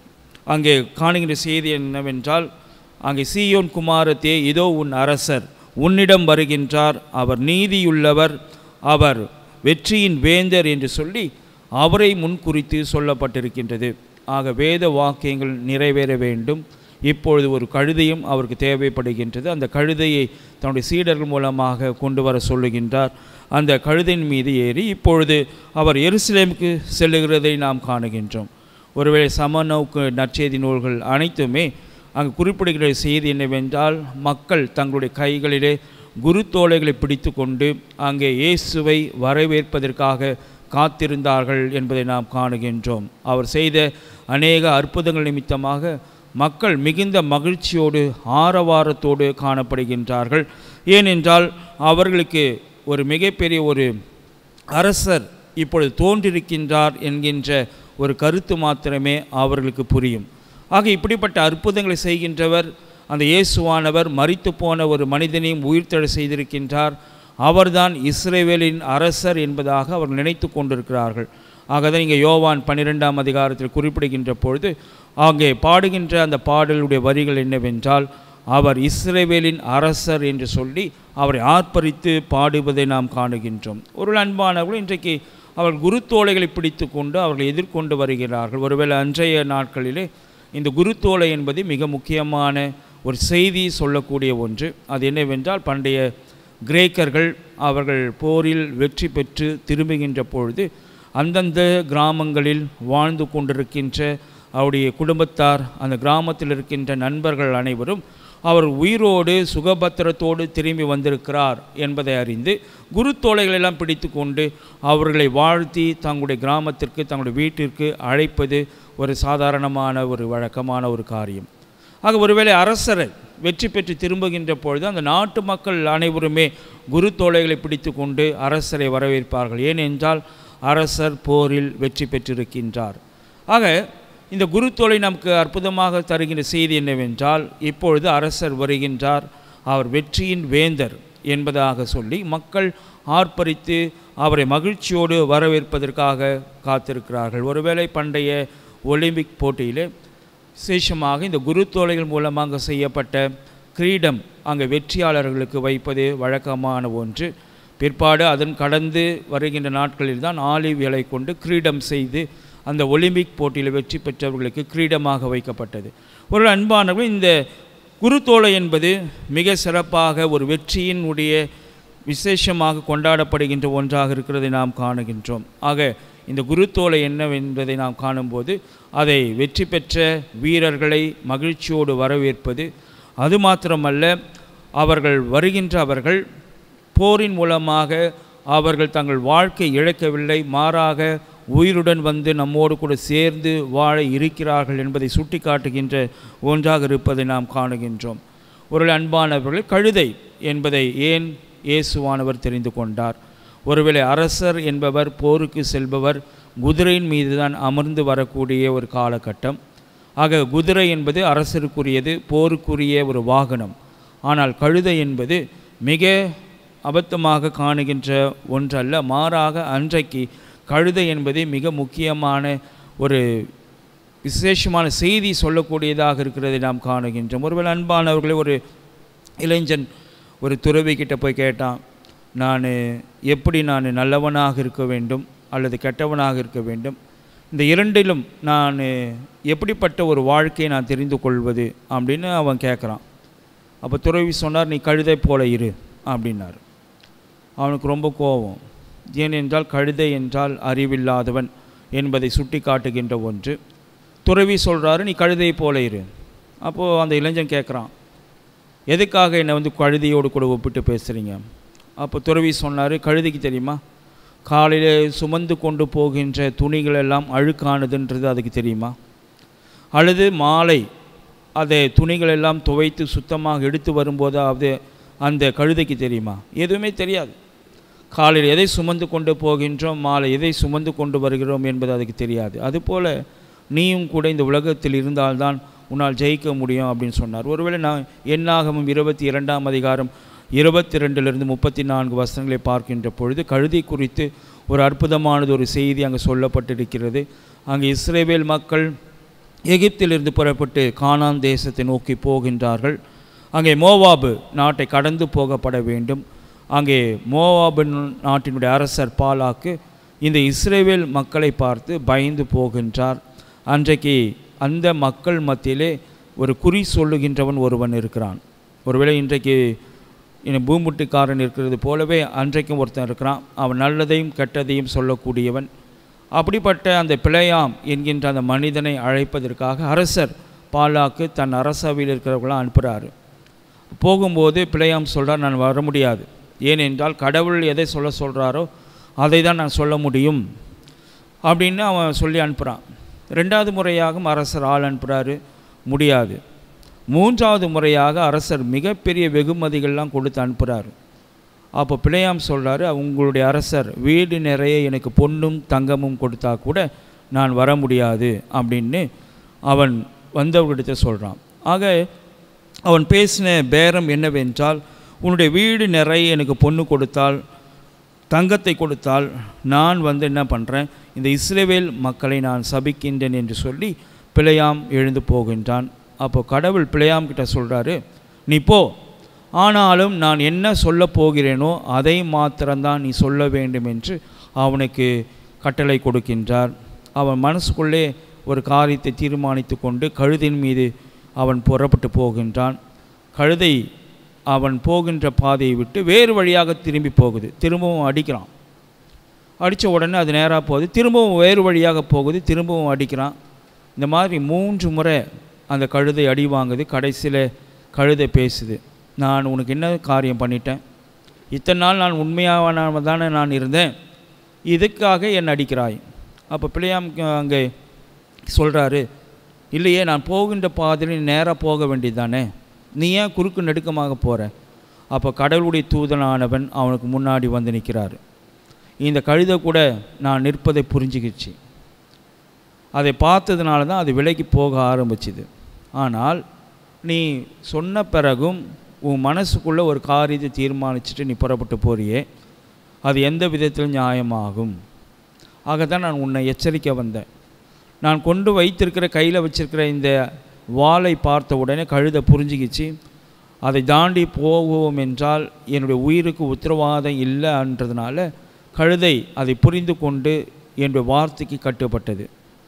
அங்கே காணுகின்ற செய்தி என்னவென்றால் அங்கே சீயோன் குமாரத்தே இதோ உன் அரசர் உன்னிடம் வருகின்றார் அவர் நீதியுள்ளவர் அவர் வெற்றியின் வேந்தர் என்று சொல்லி அவரை முன்குறித்து சொல்லப்பட்டிருக்கின்றது ஆக வேத வாக்கியங்கள் நிறைவேற வேண்டும் இப்பொழுது ஒரு கழுதையும் அவருக்கு தேவைப்படுகின்றது அந்த கழுதையை தன்னுடைய சீடர்கள் மூலமாக கொண்டு வர சொல்லுகின்றார் அந்த கழுதையின் மீது ஏறி இப்பொழுது அவர் எருசலேமுக்கு செல்லுகிறதை நாம் காணுகின்றோம் ஒருவேளை சமநோக்கு நற்செய்தி நூல்கள் அனைத்துமே அங்கு குறிப்பிடுகிற செய்தி என்னவென்றால் மக்கள் தங்களுடைய கைகளிலே குருத்தோலைகளை பிடித்து கொண்டு அங்கே இயேசுவை வரவேற்பதற்காக காத்திருந்தார்கள் என்பதை நாம் காணுகின்றோம் அவர் செய்த அநேக அற்புதங்கள் நிமித்தமாக மக்கள் மிகுந்த மகிழ்ச்சியோடு ஆரவாரத்தோடு காணப்படுகின்றார்கள் ஏனென்றால் அவர்களுக்கு ஒரு மிகப்பெரிய ஒரு அரசர் இப்பொழுது தோன்றிருக்கின்றார் என்கின்ற ஒரு கருத்து மாத்திரமே அவர்களுக்கு புரியும் ஆக இப்படிப்பட்ட அற்புதங்களை செய்கின்றவர் அந்த இயேசுவானவர் மரித்து போன ஒரு மனிதனையும் உயிர்த்தெழ செய்திருக்கின்றார் அவர்தான் இஸ்ரேவேலின் அரசர் என்பதாக அவர் நினைத்து கொண்டிருக்கிறார்கள் ஆகதான் இங்கே யோவான் பன்னிரெண்டாம் அதிகாரத்தில் குறிப்பிடுகின்ற பொழுது அங்கே பாடுகின்ற அந்த பாடலுடைய வரிகள் என்னவென்றால் அவர் இஸ்ரேவேலின் அரசர் என்று சொல்லி அவரை ஆர்ப்பரித்து பாடுவதை நாம் காணுகின்றோம் ஒரு அன்பானவர்கள் இன்றைக்கு அவர்கள் குருத்தோலைகளை பிடித்து கொண்டு அவர்களை எதிர்கொண்டு வருகிறார்கள் ஒருவேளை அன்றைய நாட்களிலே இந்த குருத்தோலை என்பது மிக முக்கியமான ஒரு செய்தி சொல்லக்கூடிய ஒன்று அது என்னவென்றால் பண்டைய கிரேக்கர்கள் அவர்கள் போரில் வெற்றி பெற்று திரும்புகின்ற பொழுது அந்தந்த கிராமங்களில் வாழ்ந்து கொண்டிருக்கின்ற அவருடைய குடும்பத்தார் அந்த கிராமத்தில் இருக்கின்ற நண்பர்கள் அனைவரும் அவர் உயிரோடு சுகபத்திரத்தோடு திரும்பி வந்திருக்கிறார் என்பதை அறிந்து குருத்தோலைகளெல்லாம் பிடித்து கொண்டு அவர்களை வாழ்த்தி தங்களுடைய கிராமத்திற்கு தங்களுடைய வீட்டிற்கு அழைப்பது ஒரு சாதாரணமான ஒரு வழக்கமான ஒரு காரியம் ஆக ஒருவேளை அரசரை வெற்றி பெற்று திரும்புகின்ற பொழுது அந்த நாட்டு மக்கள் அனைவருமே குருத்தோலைகளை பிடித்து கொண்டு அரசரை வரவேற்பார்கள் ஏனென்றால் அரசர் போரில் வெற்றி பெற்றிருக்கின்றார் ஆக இந்த குருத்தோலை நமக்கு அற்புதமாக தருகின்ற செய்தி என்னவென்றால் இப்பொழுது அரசர் வருகின்றார் அவர் வெற்றியின் வேந்தர் என்பதாக சொல்லி மக்கள் ஆர்ப்பரித்து அவரை மகிழ்ச்சியோடு வரவேற்பதற்காக காத்திருக்கிறார்கள் ஒருவேளை பண்டைய ஒலிம்பிக் போட்டியிலே விசேஷமாக இந்த குருத்தோலைகள் மூலமாக செய்யப்பட்ட கிரீடம் அங்கே வெற்றியாளர்களுக்கு வைப்பது வழக்கமான ஒன்று பிற்பாடு அதன் கடந்து வருகின்ற நாட்களில் தான் ஆலிவ் இலை கொண்டு கிரீடம் செய்து அந்த ஒலிம்பிக் போட்டியில் வெற்றி பெற்றவர்களுக்கு கிரீடமாக வைக்கப்பட்டது ஒரு அன்பானவர்கள் இந்த குருத்தோலை என்பது மிக சிறப்பாக ஒரு வெற்றியினுடைய விசேஷமாக கொண்டாடப்படுகின்ற ஒன்றாக இருக்கிறதை நாம் காணுகின்றோம் ஆக இந்த குருத்தோலை என்னவென்பதை நாம் காணும்போது அதை வெற்றி பெற்ற வீரர்களை மகிழ்ச்சியோடு வரவேற்பது அது மாத்திரமல்ல அவர்கள் வருகின்ற அவர்கள் போரின் மூலமாக அவர்கள் தங்கள் வாழ்க்கை இழக்கவில்லை மாறாக உயிருடன் வந்து நம்மோடு கூட சேர்ந்து வாழ இருக்கிறார்கள் என்பதை சுட்டிக்காட்டுகின்ற ஒன்றாக இருப்பதை நாம் காணுகின்றோம் ஒரு அன்பானவர்கள் கழுதை என்பதை ஏன் இயேசுவானவர் தெரிந்து கொண்டார் ஒருவேளை அரசர் என்பவர் போருக்கு செல்பவர் குதிரையின் மீது தான் அமர்ந்து வரக்கூடிய ஒரு காலகட்டம் ஆக குதிரை என்பது அரசருக்குரியது போருக்குரிய ஒரு வாகனம் ஆனால் கழுதை என்பது மிக அபத்தமாக காணுகின்ற ஒன்றல்ல மாறாக அன்றைக்கு கழுதை என்பது மிக முக்கியமான ஒரு விசேஷமான செய்தி சொல்லக்கூடியதாக இருக்கிறதை நாம் காணுகின்றோம் ஒருவேளை அன்பானவர்களே ஒரு இளைஞன் ஒரு துறவி கிட்ட போய் கேட்டான் நான் எப்படி நான் நல்லவனாக இருக்க வேண்டும் அல்லது கெட்டவனாக இருக்க வேண்டும் இந்த இரண்டிலும் நான் எப்படிப்பட்ட ஒரு வாழ்க்கையை நான் தெரிந்து கொள்வது அப்படின்னு அவன் கேட்குறான் அப்போ துறவி சொன்னார் நீ கழுதை போல இரு அப்படின்னார் அவனுக்கு ரொம்ப கோபம் ஏனென்றால் கழுதை என்றால் அறிவில்லாதவன் என்பதை சுட்டி காட்டுகின்ற ஒன்று துறவி சொல்கிறாரு நீ கழுதை போல இரு அப்போது அந்த இளைஞன் கேட்குறான் எதுக்காக என்னை வந்து கழுதையோடு கூட ஒப்பிட்டு பேசுகிறீங்க அப்போ துறவி சொன்னார் கழுதைக்கு தெரியுமா காலையில் சுமந்து கொண்டு போகின்ற துணிகள் எல்லாம் அழுக்கானதுன்றது அதுக்கு தெரியுமா அல்லது மாலை அதை துணிகள் எல்லாம் துவைத்து சுத்தமாக எடுத்து வரும்போதாவது அந்த கழுதைக்கு தெரியுமா எதுவுமே தெரியாது காலையில் எதை சுமந்து கொண்டு போகின்றோம் மாலை எதை சுமந்து கொண்டு வருகிறோம் என்பது அதுக்கு தெரியாது அதுபோல் நீயும் கூட இந்த உலகத்தில் இருந்தால்தான் உன்னால் ஜெயிக்க முடியும் அப்படின்னு சொன்னார் ஒருவேளை நான் எண்ணாகமும் இருபத்தி இரண்டாம் அதிகாரம் இருபத்தி ரெண்டிலிருந்து முப்பத்தி நான்கு வசனங்களை பார்க்கின்ற பொழுது கழுதை குறித்து ஒரு அற்புதமானது ஒரு செய்தி அங்கே சொல்லப்பட்டிருக்கிறது அங்கே இஸ்ரேவேல் மக்கள் எகிப்திலிருந்து புறப்பட்டு கானான் தேசத்தை நோக்கி போகின்றார்கள் அங்கே மோவாபு நாட்டை கடந்து போகப்பட வேண்டும் அங்கே மோவாபு நாட்டினுடைய அரசர் பாலாக்கு இந்த இஸ்ரேவேல் மக்களை பார்த்து பயந்து போகின்றார் அன்றைக்கு அந்த மக்கள் மத்தியிலே ஒரு குறி சொல்லுகின்றவன் ஒருவன் இருக்கிறான் ஒருவேளை இன்றைக்கு இன்னும் பூமுட்டிக்காரன் இருக்கிறது போலவே அன்றைக்கும் ஒருத்தன் இருக்கிறான் அவன் நல்லதையும் கெட்டதையும் சொல்லக்கூடியவன் அப்படிப்பட்ட அந்த பிழையாம் என்கின்ற அந்த மனிதனை அழைப்பதற்காக அரசர் பாலாக்கு தன் அரசவையில் இருக்கிறவங்களாம் அனுப்புகிறாரு போகும்போது பிழையாம் சொல்கிறார் நான் வர முடியாது ஏனென்றால் கடவுள் எதை சொல்ல சொல்கிறாரோ அதை தான் நான் சொல்ல முடியும் அப்படின்னு அவன் சொல்லி அனுப்புகிறான் ரெண்டாவது முறையாகவும் அரசர் ஆள் அனுப்புகிறாரு முடியாது மூன்றாவது முறையாக அரசர் மிகப்பெரிய வெகுமதிகள்லாம் கொடுத்து அனுப்புகிறாரு அப்போ பிழையாம் சொல்கிறாரு உங்களுடைய அரசர் வீடு நிறைய எனக்கு பொன்னும் தங்கமும் கொடுத்தா கூட நான் வர முடியாது அப்படின்னு அவன் வந்தவர்களிடத்தை சொல்கிறான் ஆக அவன் பேசின பேரம் என்னவென்றால் உன்னுடைய வீடு நிறைய எனக்கு பொண்ணு கொடுத்தால் தங்கத்தை கொடுத்தால் நான் வந்து என்ன பண்ணுறேன் இந்த இஸ்ரேவேல் மக்களை நான் சபிக்கின்றேன் என்று சொல்லி பிழையாம் எழுந்து போகின்றான் அப்போ கடவுள் பிழையாம் கிட்ட சொல்கிறாரு நீ போ ஆனாலும் நான் என்ன சொல்ல போகிறேனோ அதை மாத்திரம்தான் நீ சொல்ல வேண்டும் என்று அவனுக்கு கட்டளை கொடுக்கின்றார் அவன் மனசுக்குள்ளே ஒரு காரியத்தை தீர்மானித்து கொண்டு கழுதின் மீது அவன் புறப்பட்டு போகின்றான் கழுதை அவன் போகின்ற பாதையை விட்டு வேறு வழியாக திரும்பி போகுது திரும்பவும் அடிக்கிறான் அடித்த உடனே அது நேராக போகுது திரும்பவும் வேறு வழியாக போகுது திரும்பவும் அடிக்கிறான் இந்த மாதிரி மூன்று முறை அந்த கழுதை அடி வாங்குது கடைசியில் கழுதை பேசுது நான் உனக்கு என்ன காரியம் பண்ணிட்டேன் இத்தனை நாள் நான் உண்மையாக தானே நான் இருந்தேன் இதுக்காக என்னை அடிக்கிறாய் அப்போ பிள்ளையாம் அங்கே சொல்கிறாரு இல்லையே நான் போகின்ற பாதையில் நேராக போக வேண்டியது தானே நீ ஏன் குறுக்கு நெடுக்கமாக போகிற அப்போ கடவுளுடைய தூதனானவன் அவனுக்கு முன்னாடி வந்து நிற்கிறார் இந்த கழுதை கூட நான் நிற்பதை புரிஞ்சுக்கிச்சு அதை பார்த்ததுனால தான் அது விலைக்கு போக ஆரம்பிச்சுது ஆனால் நீ சொன்ன பிறகும் உன் மனசுக்குள்ளே ஒரு காரியத்தை தீர்மானிச்சுட்டு நீ புறப்பட்டு போறியே அது எந்த விதத்தில் நியாயமாகும் ஆக தான் நான் உன்னை எச்சரிக்க வந்தேன் நான் கொண்டு வைத்திருக்கிற கையில் வச்சிருக்கிற இந்த வாளை பார்த்த உடனே கழுதை புரிஞ்சுக்கிச்சு அதை தாண்டி போவோம் என்றால் என்னுடைய உயிருக்கு உத்தரவாதம் இல்லைன்றதுனால கழுதை அதை புரிந்து கொண்டு என்னுடைய வார்த்தைக்கு கட்டுப்பட்டது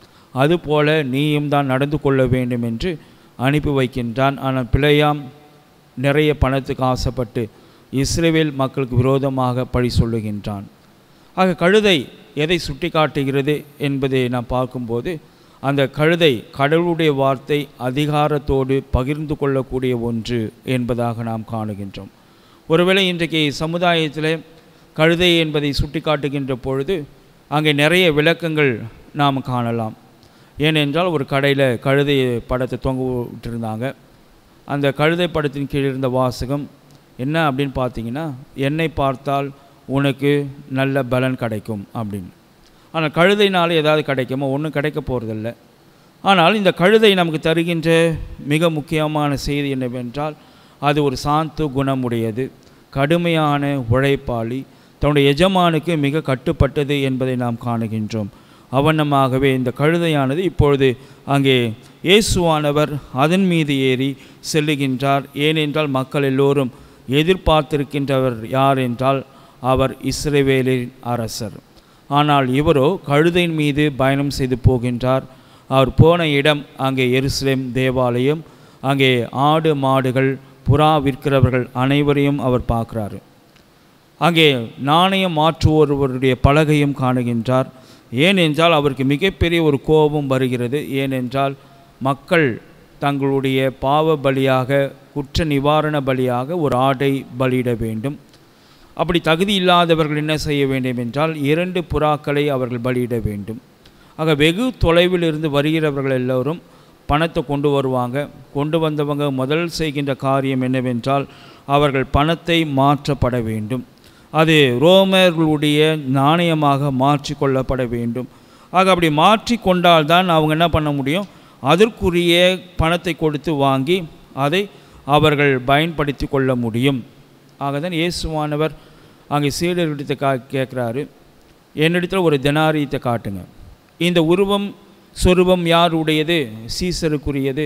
அதுபோல நீயும் தான் நடந்து கொள்ள வேண்டும் என்று அனுப்பி வைக்கின்றான் ஆனால் பிழையாம் நிறைய பணத்துக்கு ஆசைப்பட்டு இஸ்ரேவேல் மக்களுக்கு விரோதமாக பழி சொல்லுகின்றான் ஆக கழுதை எதை சுட்டி காட்டுகிறது என்பதை நாம் பார்க்கும்போது அந்த கழுதை கடவுளுடைய வார்த்தை அதிகாரத்தோடு பகிர்ந்து கொள்ளக்கூடிய ஒன்று என்பதாக நாம் காணுகின்றோம் ஒருவேளை இன்றைக்கு சமுதாயத்தில் கழுதை என்பதை சுட்டி காட்டுகின்ற பொழுது அங்கே நிறைய விளக்கங்கள் நாம் காணலாம் ஏனென்றால் ஒரு கடையில் கழுதை படத்தை தொங்க விட்டுருந்தாங்க அந்த கழுதை படத்தின் கீழ் இருந்த வாசகம் என்ன அப்படின்னு பார்த்தீங்கன்னா என்னை பார்த்தால் உனக்கு நல்ல பலன் கிடைக்கும் அப்படின்னு ஆனால் கழுதைனால ஏதாவது கிடைக்குமா ஒன்றும் கிடைக்க போகிறதில்ல ஆனால் இந்த கழுதை நமக்கு தருகின்ற மிக முக்கியமான செய்தி என்னவென்றால் அது ஒரு சாந்து குணமுடையது கடுமையான உழைப்பாளி தன்னுடைய எஜமானுக்கு மிக கட்டுப்பட்டது என்பதை நாம் காணுகின்றோம் அவனமாகவே இந்த கழுதையானது இப்பொழுது அங்கே இயேசுவானவர் அதன் மீது ஏறி செல்லுகின்றார் ஏனென்றால் மக்கள் எல்லோரும் எதிர்பார்த்திருக்கின்றவர் யார் என்றால் அவர் இஸ்ரேவேலின் அரசர் ஆனால் இவரோ கழுதையின் மீது பயணம் செய்து போகின்றார் அவர் போன இடம் அங்கே எருசலேம் தேவாலயம் அங்கே ஆடு மாடுகள் புறா விற்கிறவர்கள் அனைவரையும் அவர் பார்க்குறாரு அங்கே நாணயம் மாற்றுவோருவருடைய பலகையும் காணுகின்றார் ஏனென்றால் அவருக்கு மிகப்பெரிய ஒரு கோபம் வருகிறது ஏனென்றால் மக்கள் தங்களுடைய பாவ பலியாக குற்ற நிவாரண பலியாக ஒரு ஆடை பலியிட வேண்டும் அப்படி தகுதி இல்லாதவர்கள் என்ன செய்ய வேண்டும் என்றால் இரண்டு புறாக்களை அவர்கள் பலியிட வேண்டும் ஆக வெகு தொலைவில் இருந்து வருகிறவர்கள் எல்லோரும் பணத்தை கொண்டு வருவாங்க கொண்டு வந்தவங்க முதல் செய்கின்ற காரியம் என்னவென்றால் அவர்கள் பணத்தை மாற்றப்பட வேண்டும் அது ரோமர்களுடைய நாணயமாக மாற்றி கொள்ளப்பட வேண்டும் ஆக அப்படி மாற்றி கொண்டால்தான் அவங்க என்ன பண்ண முடியும் அதற்குரிய பணத்தை கொடுத்து வாங்கி அதை அவர்கள் பயன்படுத்தி கொள்ள முடியும் ஆகதான் இயேசுவானவர் அங்கே சீடர்கிட்ட கா கேட்குறாரு என்னிடத்தில் ஒரு தினாரியத்தை காட்டுங்க இந்த உருவம் சொருபம் யாருடையது சீசருக்குரியது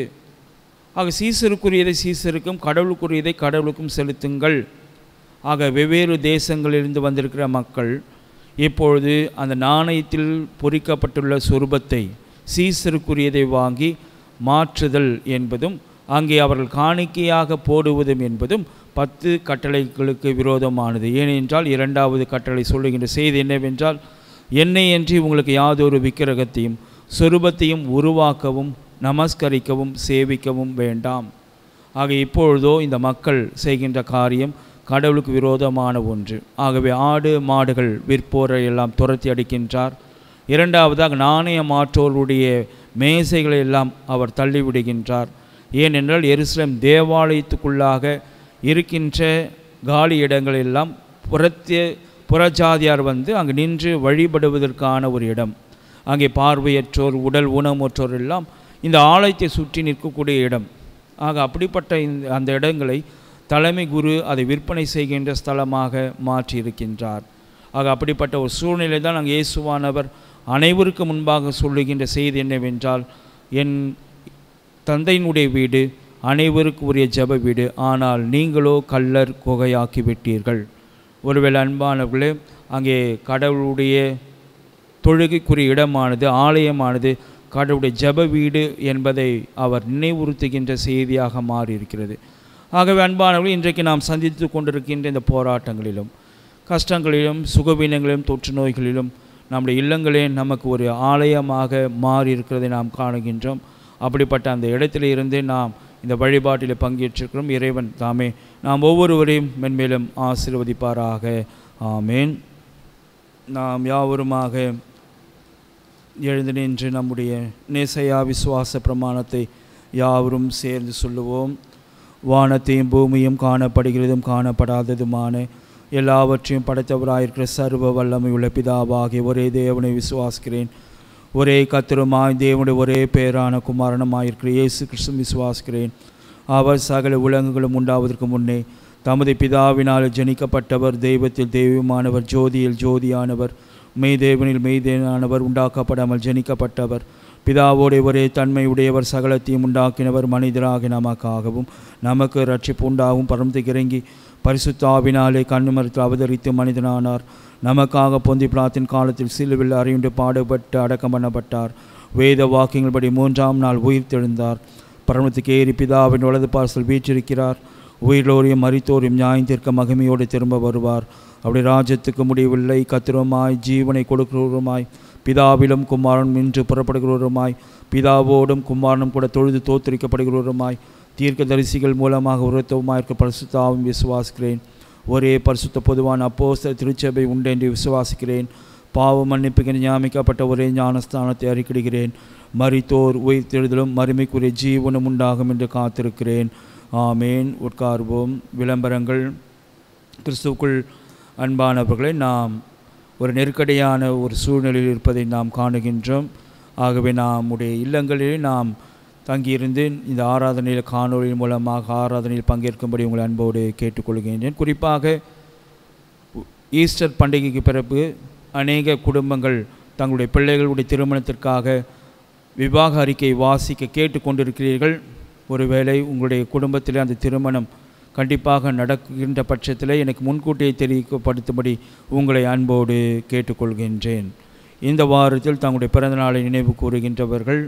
ஆக சீசருக்குரியதை சீசருக்கும் கடவுளுக்குரியதை கடவுளுக்கும் செலுத்துங்கள் ஆக வெவ்வேறு தேசங்களிலிருந்து வந்திருக்கிற மக்கள் இப்பொழுது அந்த நாணயத்தில் பொறிக்கப்பட்டுள்ள சொரூபத்தை சீசருக்குரியதை வாங்கி மாற்றுதல் என்பதும் அங்கே அவர்கள் காணிக்கையாக போடுவதும் என்பதும் பத்து கட்டளைகளுக்கு விரோதமானது ஏனென்றால் இரண்டாவது கட்டளை சொல்லுகின்ற செய்தி என்னவென்றால் என்னையன்றி உங்களுக்கு யாதொரு விக்கிரகத்தையும் சொரூபத்தையும் உருவாக்கவும் நமஸ்கரிக்கவும் சேவிக்கவும் வேண்டாம் ஆக இப்பொழுதோ இந்த மக்கள் செய்கின்ற காரியம் கடவுளுக்கு விரோதமான ஒன்று ஆகவே ஆடு மாடுகள் விற்போரை எல்லாம் துரத்தி அடிக்கின்றார் இரண்டாவதாக நாணய மாற்றோருடைய மேசைகளை எல்லாம் அவர் தள்ளிவிடுகின்றார் ஏனென்றால் எருசலேம் தேவாலயத்துக்குள்ளாக இருக்கின்ற காலி இடங்கள் எல்லாம் புறத்திய புறஜாதியார் வந்து அங்கு நின்று வழிபடுவதற்கான ஒரு இடம் அங்கே பார்வையற்றோர் உடல் ஊனமுற்றோர் எல்லாம் இந்த ஆலயத்தை சுற்றி நிற்கக்கூடிய இடம் ஆக அப்படிப்பட்ட இந்த அந்த இடங்களை தலைமை குரு அதை விற்பனை செய்கின்ற ஸ்தலமாக மாற்றி இருக்கின்றார் ஆக அப்படிப்பட்ட ஒரு சூழ்நிலை தான் அங்கே இயேசுவானவர் அனைவருக்கு முன்பாக சொல்லுகின்ற செய்தி என்னவென்றால் என் தந்தையினுடைய வீடு அனைவருக்கு உரிய ஜெப வீடு ஆனால் நீங்களோ கல்லர் குகையாக்கி விட்டீர்கள் ஒருவேளை அன்பானவர்களே அங்கே கடவுளுடைய தொழுகைக்குரிய இடமானது ஆலயமானது கடவுளுடைய ஜெப வீடு என்பதை அவர் நினைவுறுத்துகின்ற செய்தியாக மாறியிருக்கிறது ஆகவே அன்பானவர்கள் இன்றைக்கு நாம் சந்தித்து கொண்டிருக்கின்ற இந்த போராட்டங்களிலும் கஷ்டங்களிலும் சுகவீனங்களிலும் தொற்று நோய்களிலும் நம்முடைய இல்லங்களே நமக்கு ஒரு ஆலயமாக மாறி இருக்கிறதை நாம் காணுகின்றோம் அப்படிப்பட்ட அந்த இடத்துல இருந்து நாம் இந்த வழிபாட்டில் பங்கேற்றிருக்கிறோம் இறைவன் தாமே நாம் ஒவ்வொருவரையும் மென்மேலும் ஆசீர்வதிப்பாராக ஆமேன் நாம் யாவருமாக எழுந்து நின்று நம்முடைய நேசையா விசுவாச பிரமாணத்தை யாவரும் சேர்ந்து சொல்லுவோம் வானத்தையும் பூமியும் காணப்படுகிறதும் காணப்படாததுமான எல்லாவற்றையும் படைத்தவராயிருக்கிற சர்வ வல்லமை உள்ள பிதாவாகிய ஒரே தேவனை விசுவாசிக்கிறேன் ஒரே கத்திரமாய் தேவனுடைய ஒரே பேரான குமாரனமாயிருக்கிற இயேசு கிறிஸ்து விசுவாசிக்கிறேன் அவர் சகல உலகங்களும் உண்டாவதற்கு முன்னே தமது பிதாவினால் ஜனிக்கப்பட்டவர் தெய்வத்தில் தெய்வமானவர் ஜோதியில் ஜோதியானவர் மெய்தேவனில் மெய்தேவனானவர் உண்டாக்கப்படாமல் ஜனிக்கப்பட்டவர் பிதாவோடைய ஒரே தன்மை உடையவர் சகலத்தையும் உண்டாக்கினவர் மனிதராகி நமக்காகவும் நமக்கு ரட்சிப்பு உண்டாகவும் பரமத்துக்கு இறங்கி பரிசுத்தாவினாலே கண்ணுமரத்தில் அவதரித்து மனிதனானார் நமக்காக பொந்தி பிளாத்தின் காலத்தில் சிலுவில் அறியுண்டு பாடுபட்டு அடக்கம் பண்ணப்பட்டார் வேத வாக்கியங்கள்படி மூன்றாம் நாள் உயிர் தெழுந்தார் பரமத்துக்கு ஏறி பிதாவின் வலது பார்சல் வீற்றிருக்கிறார் உயிரோரையும் மரித்தோரையும் நியாயத்திற்க மகிமையோடு திரும்ப வருவார் அவருடைய ராஜ்யத்துக்கு முடிவில்லை கத்திரமாய் ஜீவனை கொடுக்கிறவருமாய் பிதாவிலும் குமாரனும் நின்று புறப்படுகிறவருமாய் பிதாவோடும் குமாரனும் கூட தொழுது தோத்தரிக்கப்படுகிறவருமாய் தீர்க்கதரிசிகள் மூலமாக உருத்தவுமாய் இருக்க பரிசுத்தாவும் விசுவாசிக்கிறேன் ஒரே பரிசுத்த பொதுவான அப்போஸ்தல திருச்சபை உண்டு என்று விசுவாசிக்கிறேன் பாவ மன்னிப்புக்கு நியமிக்கப்பட்ட ஒரே ஞானஸ்தானத்தை அறிக்கிடுகிறேன் மரித்தோர் உயிர்த்தெழுதலும் மறுமைக்குரிய ஜீவனும் உண்டாகும் என்று காத்திருக்கிறேன் ஆமேன் உட்கார்வோம் விளம்பரங்கள் கிறிஸ்துவுக்குள் அன்பானவர்களை நாம் ஒரு நெருக்கடியான ஒரு சூழ்நிலையில் இருப்பதை நாம் காணுகின்றோம் ஆகவே நம்முடைய இல்லங்களிலே நாம் தங்கியிருந்து இந்த ஆராதனையில் காணொளியின் மூலமாக ஆராதனையில் பங்கேற்கும்படி உங்களை அன்போடு கேட்டுக்கொள்கின்றேன் குறிப்பாக ஈஸ்டர் பண்டிகைக்கு பிறகு அநேக குடும்பங்கள் தங்களுடைய பிள்ளைகளுடைய திருமணத்திற்காக விவாக அறிக்கை வாசிக்க கேட்டுக்கொண்டிருக்கிறீர்கள் ஒருவேளை உங்களுடைய குடும்பத்தில் அந்த திருமணம் கண்டிப்பாக நடக்கின்ற பட்சத்தில் எனக்கு முன்கூட்டியே தெரிவிக்கப்படுத்தும்படி உங்களை அன்போடு கேட்டுக்கொள்கின்றேன் இந்த வாரத்தில் தங்களுடைய பிறந்தநாளை நினைவு கூறுகின்றவர்கள்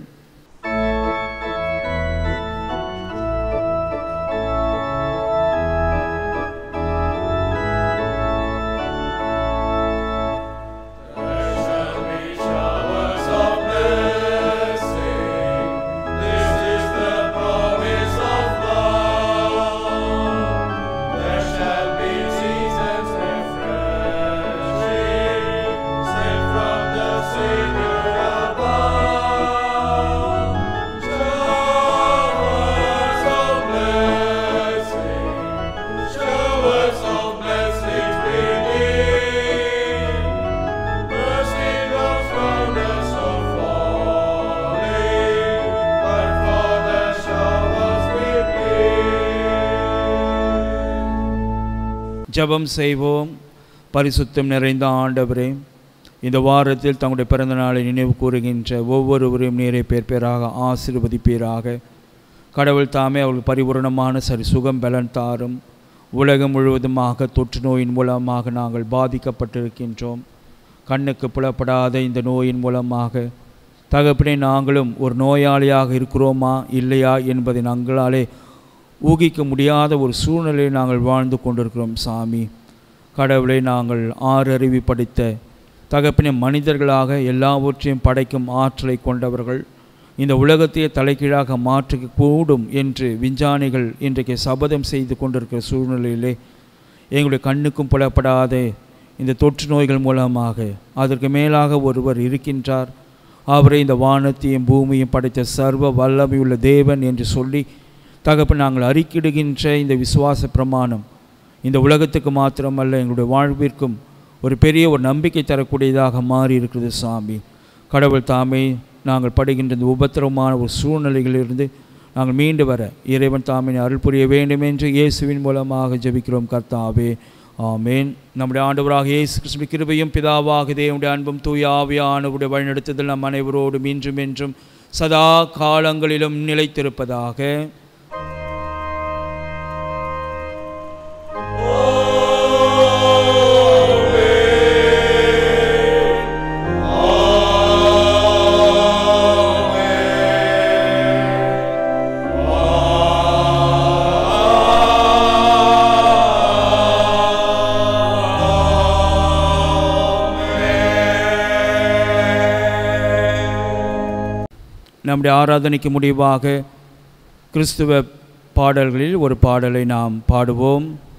ஜெபம் செய்வோம் பரிசுத்தம் நிறைந்த ஆண்டவரே இந்த வாரத்தில் தங்களுடைய பிறந்த நாளை நினைவு கூறுகின்ற ஒவ்வொருவரையும் நீரை பேர் பேராக ஆசீர்வதிப்பீராக கடவுள் தாமே அவள் பரிபூரணமான சரி சுகம் பலன் தாரும் உலகம் முழுவதுமாக தொற்று நோயின் மூலமாக நாங்கள் பாதிக்கப்பட்டிருக்கின்றோம் கண்ணுக்கு புலப்படாத இந்த நோயின் மூலமாக தகப்பனே நாங்களும் ஒரு நோயாளியாக இருக்கிறோமா இல்லையா என்பதை நாங்களாலே ஊகிக்க முடியாத ஒரு சூழ்நிலையில் நாங்கள் வாழ்ந்து கொண்டிருக்கிறோம் சாமி கடவுளை நாங்கள் ஆறு அறிவி படித்த தகப்பின மனிதர்களாக எல்லாவற்றையும் படைக்கும் ஆற்றலை கொண்டவர்கள் இந்த உலகத்தையே தலைகீழாக மாற்ற கூடும் என்று விஞ்ஞானிகள் இன்றைக்கு சபதம் செய்து கொண்டிருக்கிற சூழ்நிலையிலே எங்களுடைய கண்ணுக்கும் புலப்படாத இந்த தொற்று நோய்கள் மூலமாக அதற்கு மேலாக ஒருவர் இருக்கின்றார் அவரை இந்த வானத்தையும் பூமியும் படைத்த சர்வ வல்லமையுள்ள தேவன் என்று சொல்லி தகப்பன் நாங்கள் அறிக்கிடுகின்ற இந்த விசுவாச பிரமாணம் இந்த உலகத்துக்கு மாத்திரமல்ல எங்களுடைய வாழ்விற்கும் ஒரு பெரிய ஒரு நம்பிக்கை தரக்கூடியதாக மாறி இருக்கிறது சாமி கடவுள் தாமே நாங்கள் படுகின்ற இந்த உபத்திரமான ஒரு சூழ்நிலைகளிலிருந்து நாங்கள் மீண்டு வர இறைவன் தாமே அருள் புரிய வேண்டும் என்று இயேசுவின் மூலமாக ஜெபிக்கிறோம் கர்த்தாவே ஆமேன் நம்முடைய ஆண்டவராக இயேசு கிறிஸ்துவின் கிருபையும் பிதாவாக தேவனுடைய அன்பும் தூய ஆவியானவருடைய வழிநடத்துதல் நம் அனைவரோடும் இன்றும் என்றும் சதா காலங்களிலும் நிலைத்திருப்பதாக நம்முடைய ஆராதனைக்கு முடிவாக கிறிஸ்துவ பாடல்களில் ஒரு பாடலை நாம் பாடுவோம்